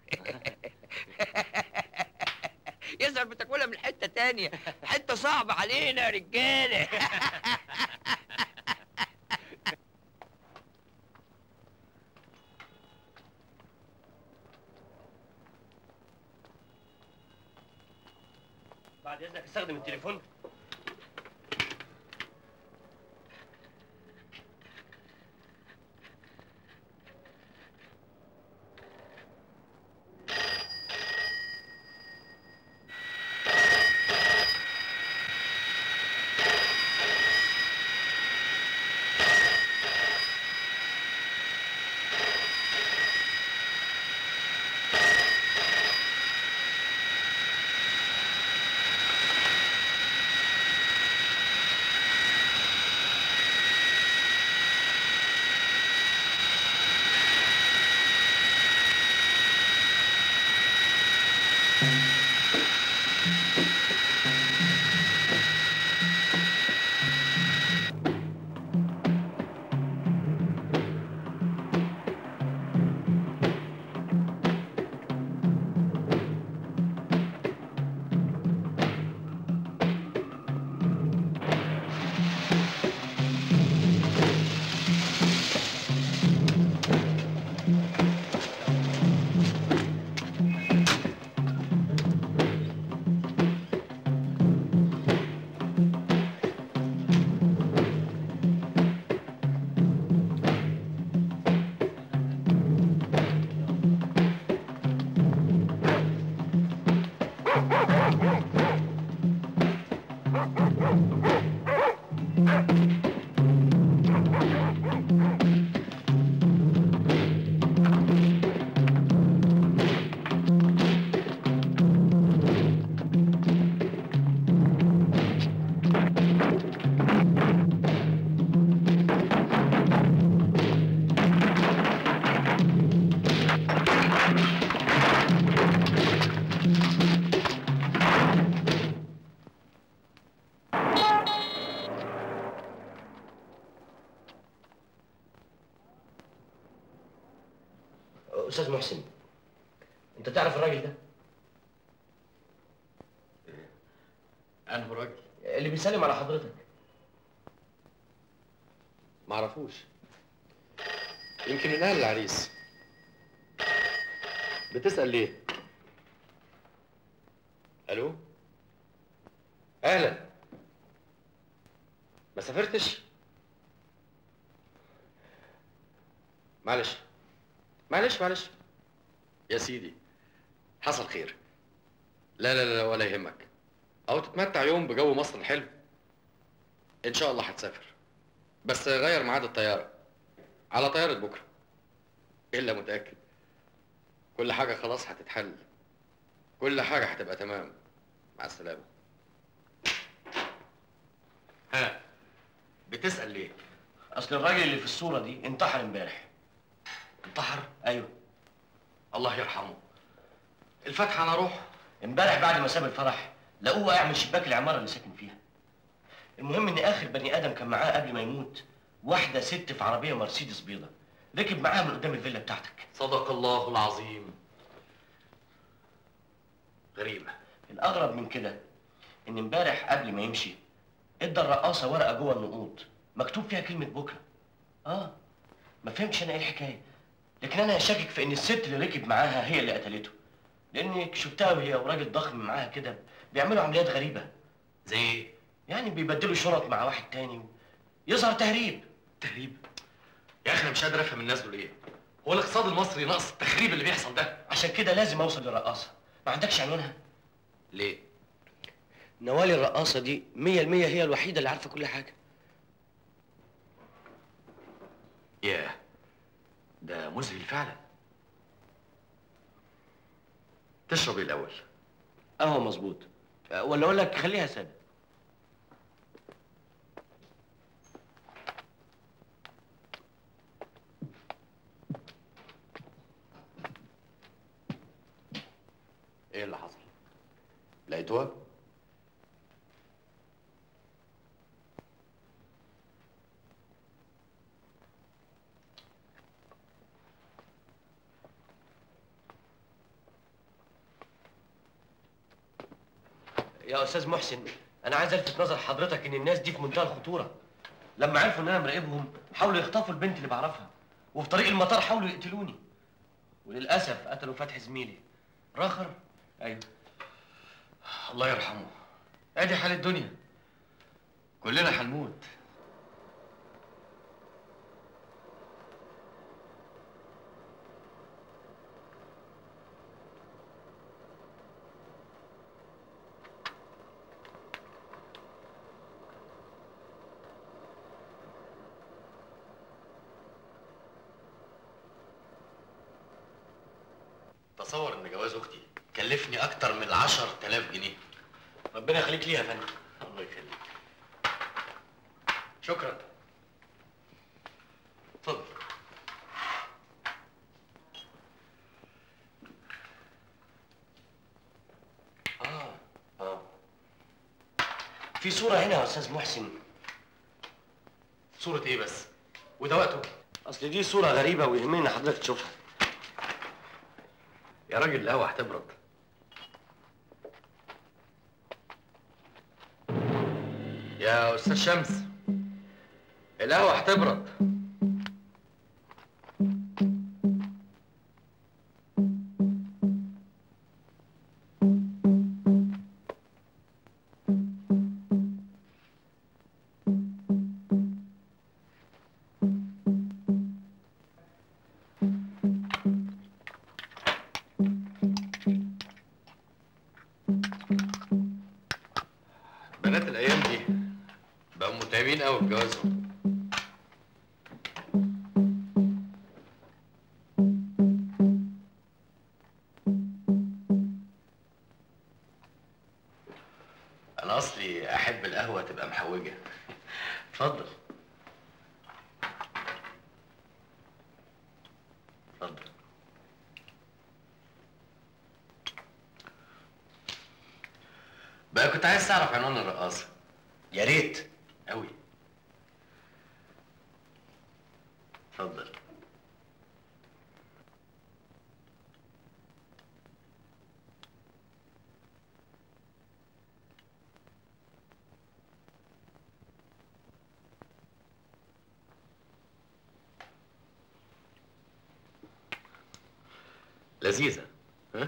يظهر بتاكلها من حته تانية حته صعبه علينا يا رجاله بعد اذنك استخدم التليفون استاذ محسن انت تعرف الراجل ده انه راجل اللي بيسلم على حضرتك معرفوش يمكن ينقل العريس بتسأل ليه؟ الو اهلا ما سافرتش معلش معلش معلش يا سيدي حصل خير لا لا لا ولا يهمك او تتمتع يوم بجو مصر الحلو ان شاء الله هتسافر بس غير ميعاد الطياره على طياره بكره الا متاكد كل حاجه خلاص هتتحل كل حاجه هتبقى تمام مع السلامه ها بتسال ليه اصل الراجل اللي في الصوره دي انتحر امبارح انتحر ايوه الله يرحمه الفتحه انا اروح امبارح بعد ما ساب الفرح لقوه واقع من شباك العماره اللي ساكن فيها المهم ان اخر بني ادم كان معاه قبل ما يموت واحده ست في عربيه مرسيدس بيضه ركب معاها من قدام الفيلا بتاعتك صدق الله العظيم غريبه الاغرب من كده ان امبارح قبل ما يمشي ادى الرقاصه ورقه جوه النقود مكتوب فيها كلمه بكره اه ما فهمتش انا ايه الحكايه لكن انا شاكك في ان الست اللي ركب معاها هي اللي قتلته لاني شفتها وهي وراجل ضخم معاها كده بيعملوا عمليات غريبه زي ايه يعني بيبدلوا شنط مع واحد تاني يظهر تهريب تهريب يا اخي انا مش قادر افهم الناس دول ايه هو الاقتصاد المصري ناقص التخريب اللي بيحصل ده عشان كده لازم اوصل للرقاصه ما عندكش عنوانها ليه نوال الرقاصه دي مية المية هي الوحيده اللي عارفه كل حاجه ياه ده مذهل فعلا تشرب ايه الاول قهوه مظبوط أه، ولا اقول لك خليها ساده ايه اللي حصل لقيتوها يا استاذ محسن انا عايز الفت نظر حضرتك ان الناس دي في منتهى الخطوره لما عرفوا ان انا مراقبهم حاولوا يخطفوا البنت اللي بعرفها وفي طريق المطار حاولوا يقتلوني وللاسف قتلوا فتحي زميلي راخر ايوه الله يرحمه ادي حال الدنيا كلنا هنموت تصور ان جواز اختي كلفني اكتر من 10000 جنيه ربنا يخليك ليها يا فندم الله يخليك شكرا اتفضل اه اه في صوره هنا يا استاذ محسن صورة ايه بس؟ وده وقته اصل دي صوره غريبه ويهمني ان حضرتك تشوفها يا راجل القهوة هتبرد يا أستاذ شمس القهوة هتبرد بنات الأيام دي بقوا متعبين قوي في جوازهم أنا أصلي أحب القهوة تبقى محوجة اتفضل اتفضل بقى كنت عايز تعرف عنوان الرقاصة يا ريت أوي اتفضل لذيذه ها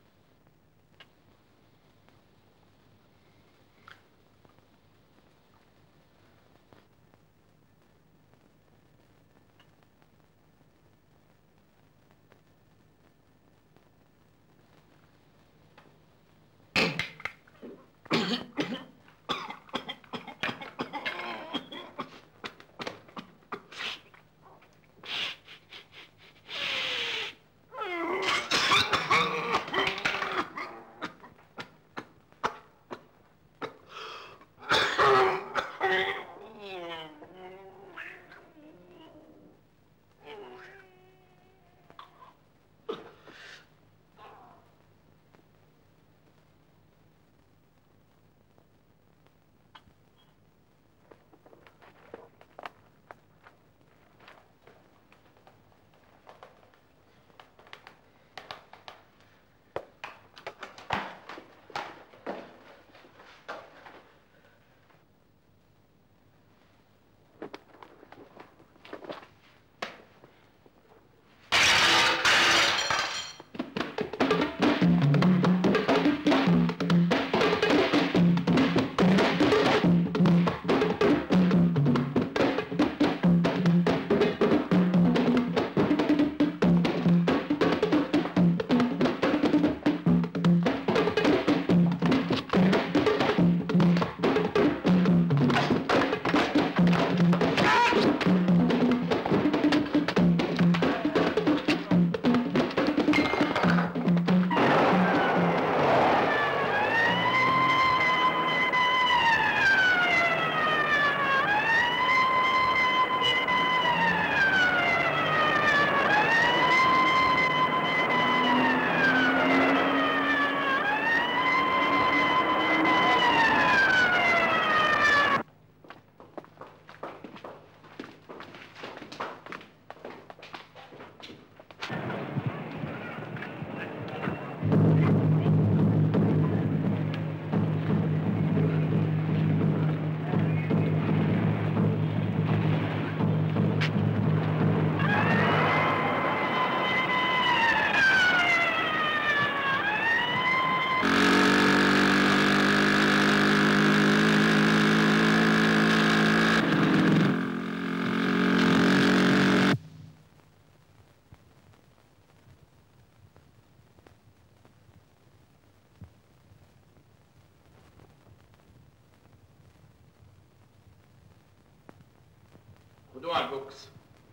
خدوه على البوكس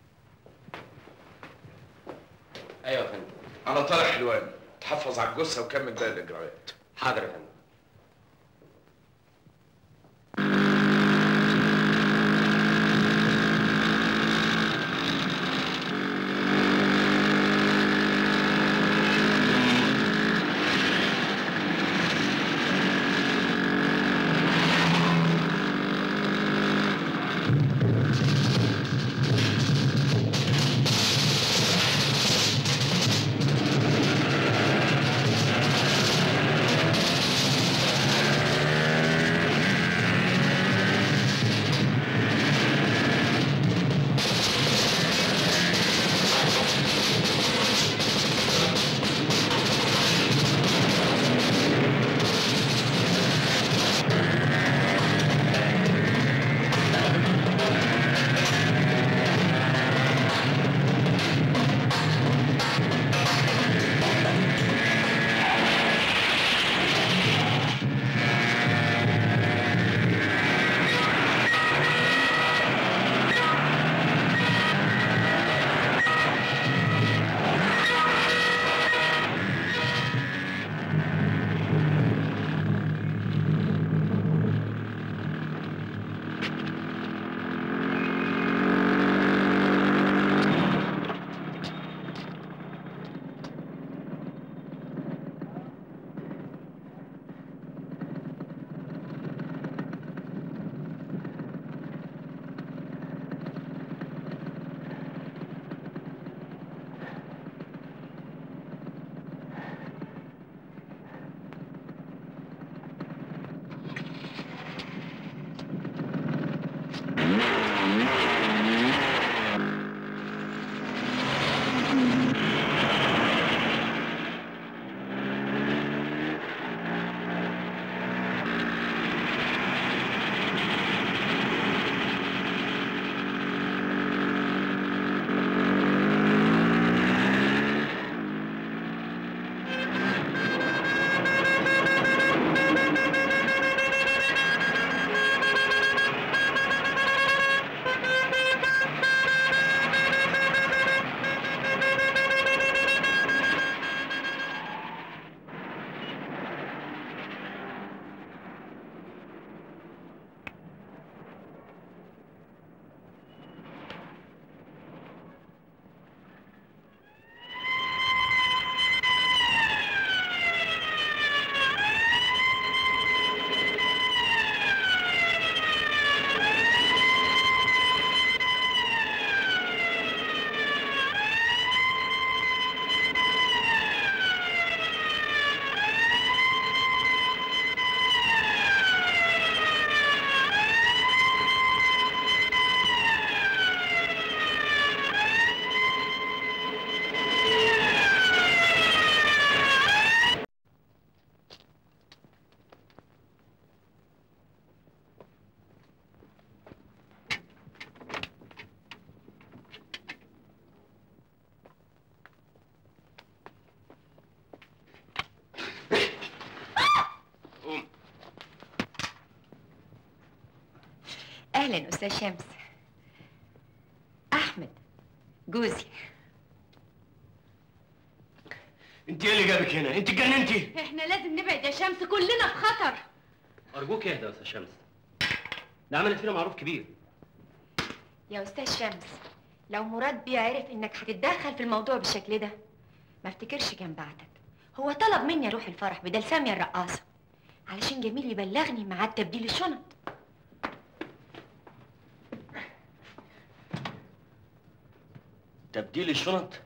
ايوه يا فندم انا طارق حلوان تحفظ على الجثه وكمل باقي الاجراءات حاضر يا فندم Thank اهلا استاذ شمس احمد جوزي انت ايه اللي جابك هنا انت اتجننتي احنا لازم نبعد يا شمس كلنا في خطر ارجوك اهدى يا استاذ شمس ده عملت فينا معروف كبير يا استاذ شمس لو مراد بيه عرف انك هتتدخل في الموضوع بالشكل ده ما افتكرش كان بعدك هو طلب مني اروح الفرح بدل ساميه الرقاصه علشان جميل يبلغني ميعاد تبديل الشنط تبديل الشنط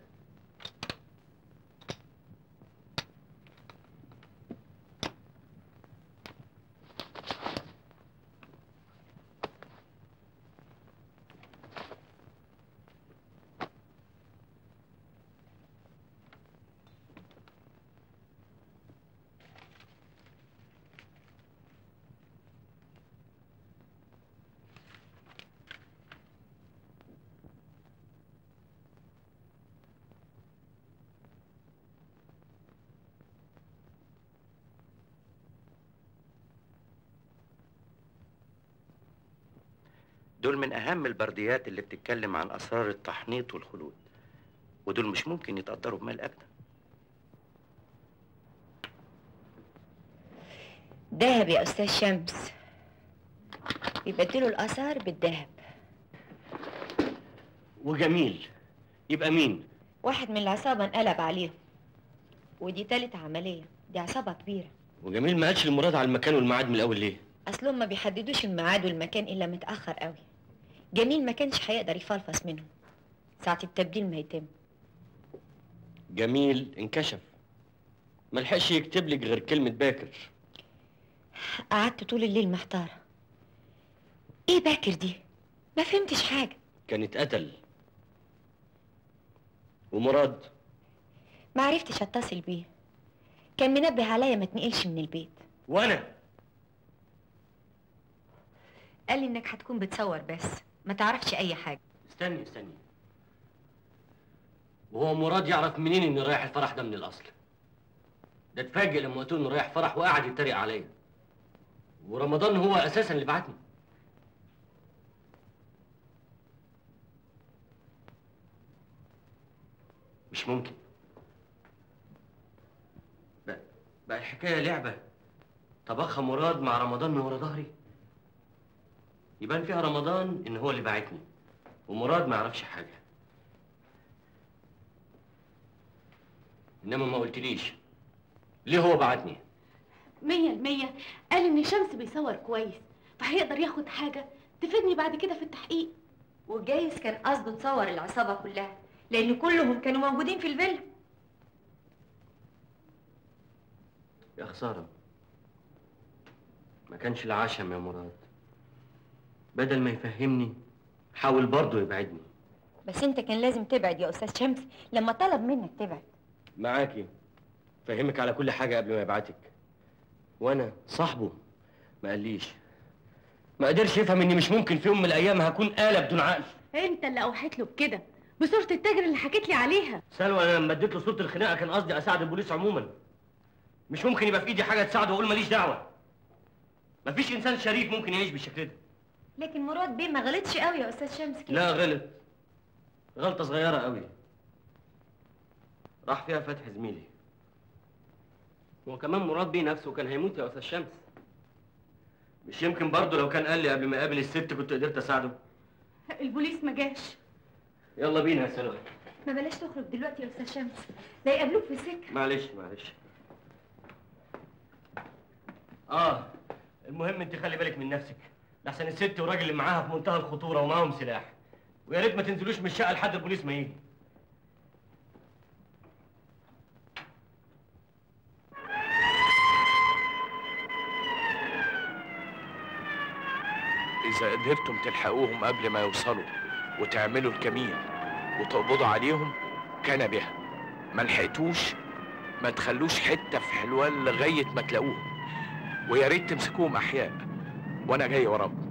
دول من أهم البرديات اللي بتتكلم عن أسرار التحنيط والخلود ودول مش ممكن يتقدروا بمال أبدا دهب يا استاذ شمس يبدلوا الاثار بالذهب وجميل يبقى مين واحد من العصابه انقلب عليهم ودي تالت عمليه دي عصابه كبيره وجميل ما قالش المراد على المكان والميعاد من الاول ليه اصلهم ما بيحددوش الميعاد والمكان الا متاخر قوي جميل ما كانش هيقدر يفلفص منهم ساعه التبديل ما يتم جميل انكشف ما لحقش يكتب لك غير كلمه باكر قعدت طول الليل محتاره ايه باكر دي ما فهمتش حاجه كان اتقتل ومراد ما عرفتش اتصل بيه كان منبه عليا ما تنقلش من البيت وانا قال لي انك هتكون بتصور بس ما تعرفش اي حاجه استني استني وهو مراد يعرف منين اني رايح الفرح ده من الاصل ده اتفاجئ لما قلت له انه رايح فرح وقعد يتريق عليا ورمضان هو اساسا اللي بعتني مش ممكن بقى, بقى الحكايه لعبه طبخها مراد مع رمضان من ورا ظهري يبان فيها رمضان ان هو اللي باعتني ومراد ما يعرفش حاجه انما ما قلتليش ليه هو بعتني مية المية قال إن شمس بيصور كويس فهيقدر ياخد حاجة تفيدني بعد كده في التحقيق وجايز كان قصده تصور العصابه كلها لان كلهم كانوا موجودين في الفيلا يا خساره ما كانش العشم يا مراد بدل ما يفهمني حاول برضه يبعدني بس انت كان لازم تبعد يا استاذ شمس لما طلب منك تبعد معاكي فهمك على كل حاجة قبل ما يبعتك وأنا صاحبه ما قاليش ما قدرش يفهم إني مش ممكن في يوم من الأيام هكون آلة بدون عقل أنت اللي أوحيت له بكده بصورة التاجر اللي حكيت لي عليها سلوى أنا لما اديت له صورة الخناقة كان قصدي أساعد البوليس عموما مش ممكن يبقى في إيدي حاجة تساعده وأقول ماليش دعوة مفيش إنسان شريف ممكن يعيش بالشكل ده لكن مراد بيه ما غلطش قوي يا استاذ شمس كده لا غلط غلطة صغيرة قوي راح فيها فتح زميلي وكمان مراد بيه نفسه كان هيموت يا استاذ شمس مش يمكن برضه لو كان قال لي قبل ما اقابل الست كنت قدرت اساعده البوليس ما جاش يلا بينا يا سلوى ما بلاش تخرج دلوقتي يا استاذ شمس لا يقابلوك في السكه معلش معلش اه المهم انت خلي بالك من نفسك لحسن الست والراجل اللي معاها في منتهى الخطوره ومعاهم سلاح ويا ريت ما تنزلوش من الشقه لحد البوليس ما يجي إذا قدرتم تلحقوهم قبل ما يوصلوا وتعملوا الكمين وتقبضوا عليهم كان بها ما لحقتوش ما تخلوش حتة في حلوان لغاية ما تلاقوهم ويا ريت تمسكوهم أحياء وأنا جاي وراكم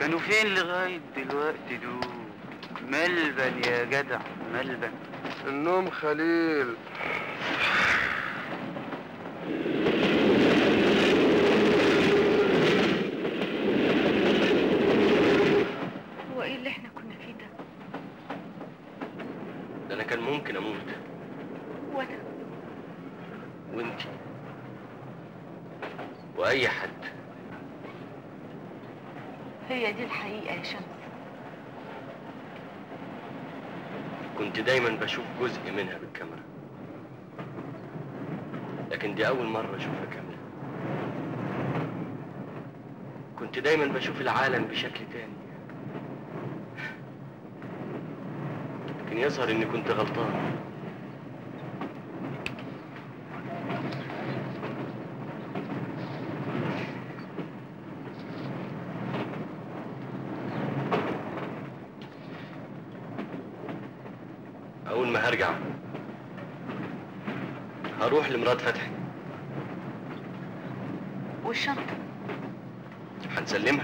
كانوا فين لغاية دلوقتي دول ملبن يا جدع ملبن النوم خليل هو ايه اللي احنا كنا فيه ده ده انا كان ممكن اموت وانا وانت واي حد هي دي الحقيقة يا شمس كنت دايما بشوف جزء منها بالكاميرا لكن دي اول مرة اشوفها كاملة كنت دايما بشوف العالم بشكل تاني لكن يظهر اني كنت غلطان اول ما هرجع هروح لمراد فتحي والشنطة هنسلمها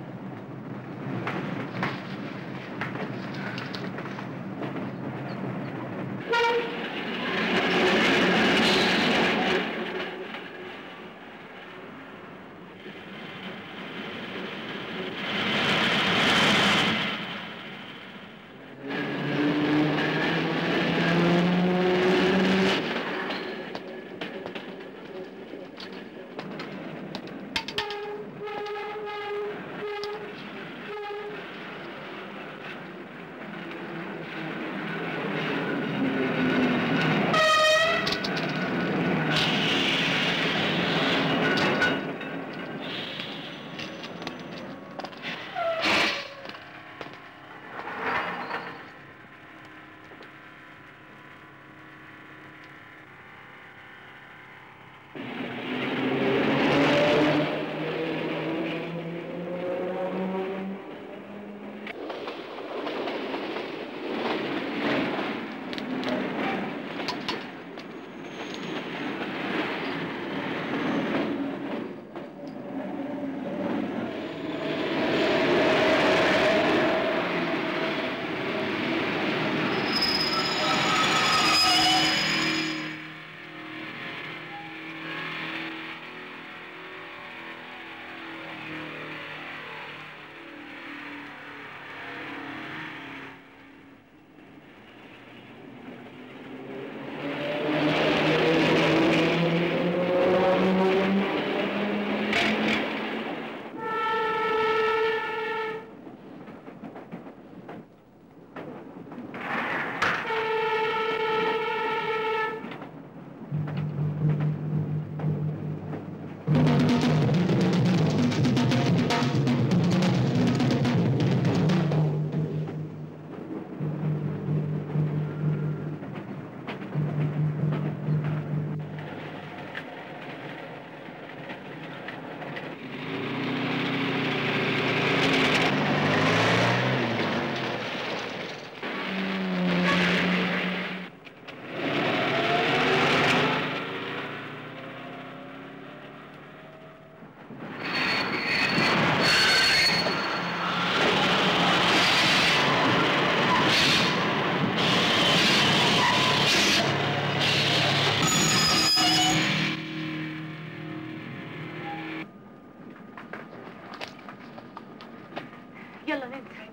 يلا ننزل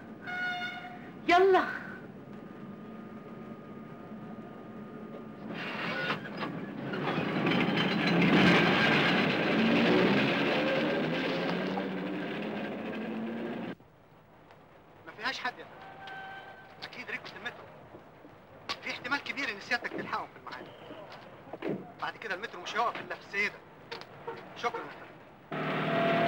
يلا ما فيهاش حد يا فندم اكيد ركبت المترو في احتمال كبير ان سيادتك تلحقهم في الميعاد بعد كده المترو مش هيقف الا في السيده شكرا يا فندم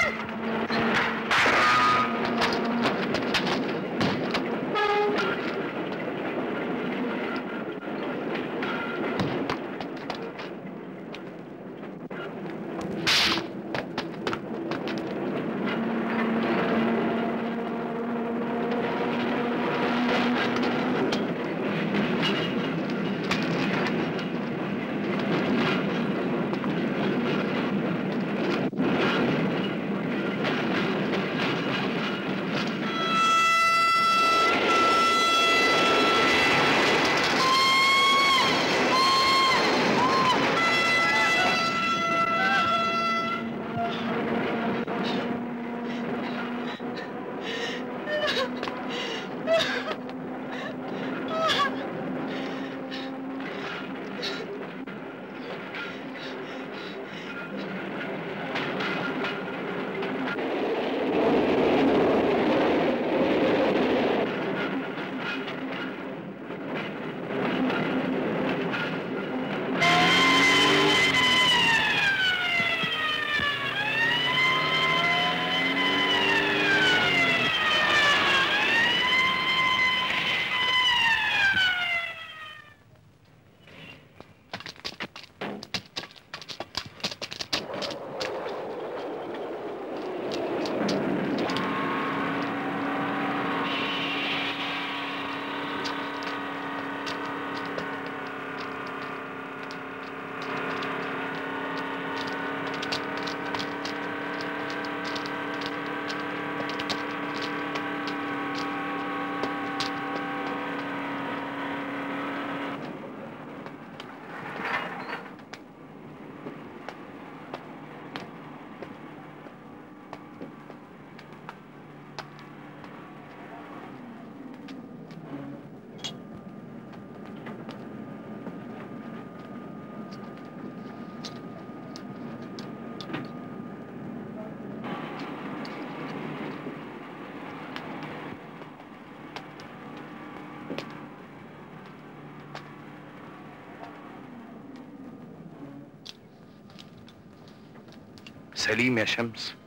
سليم يا شمس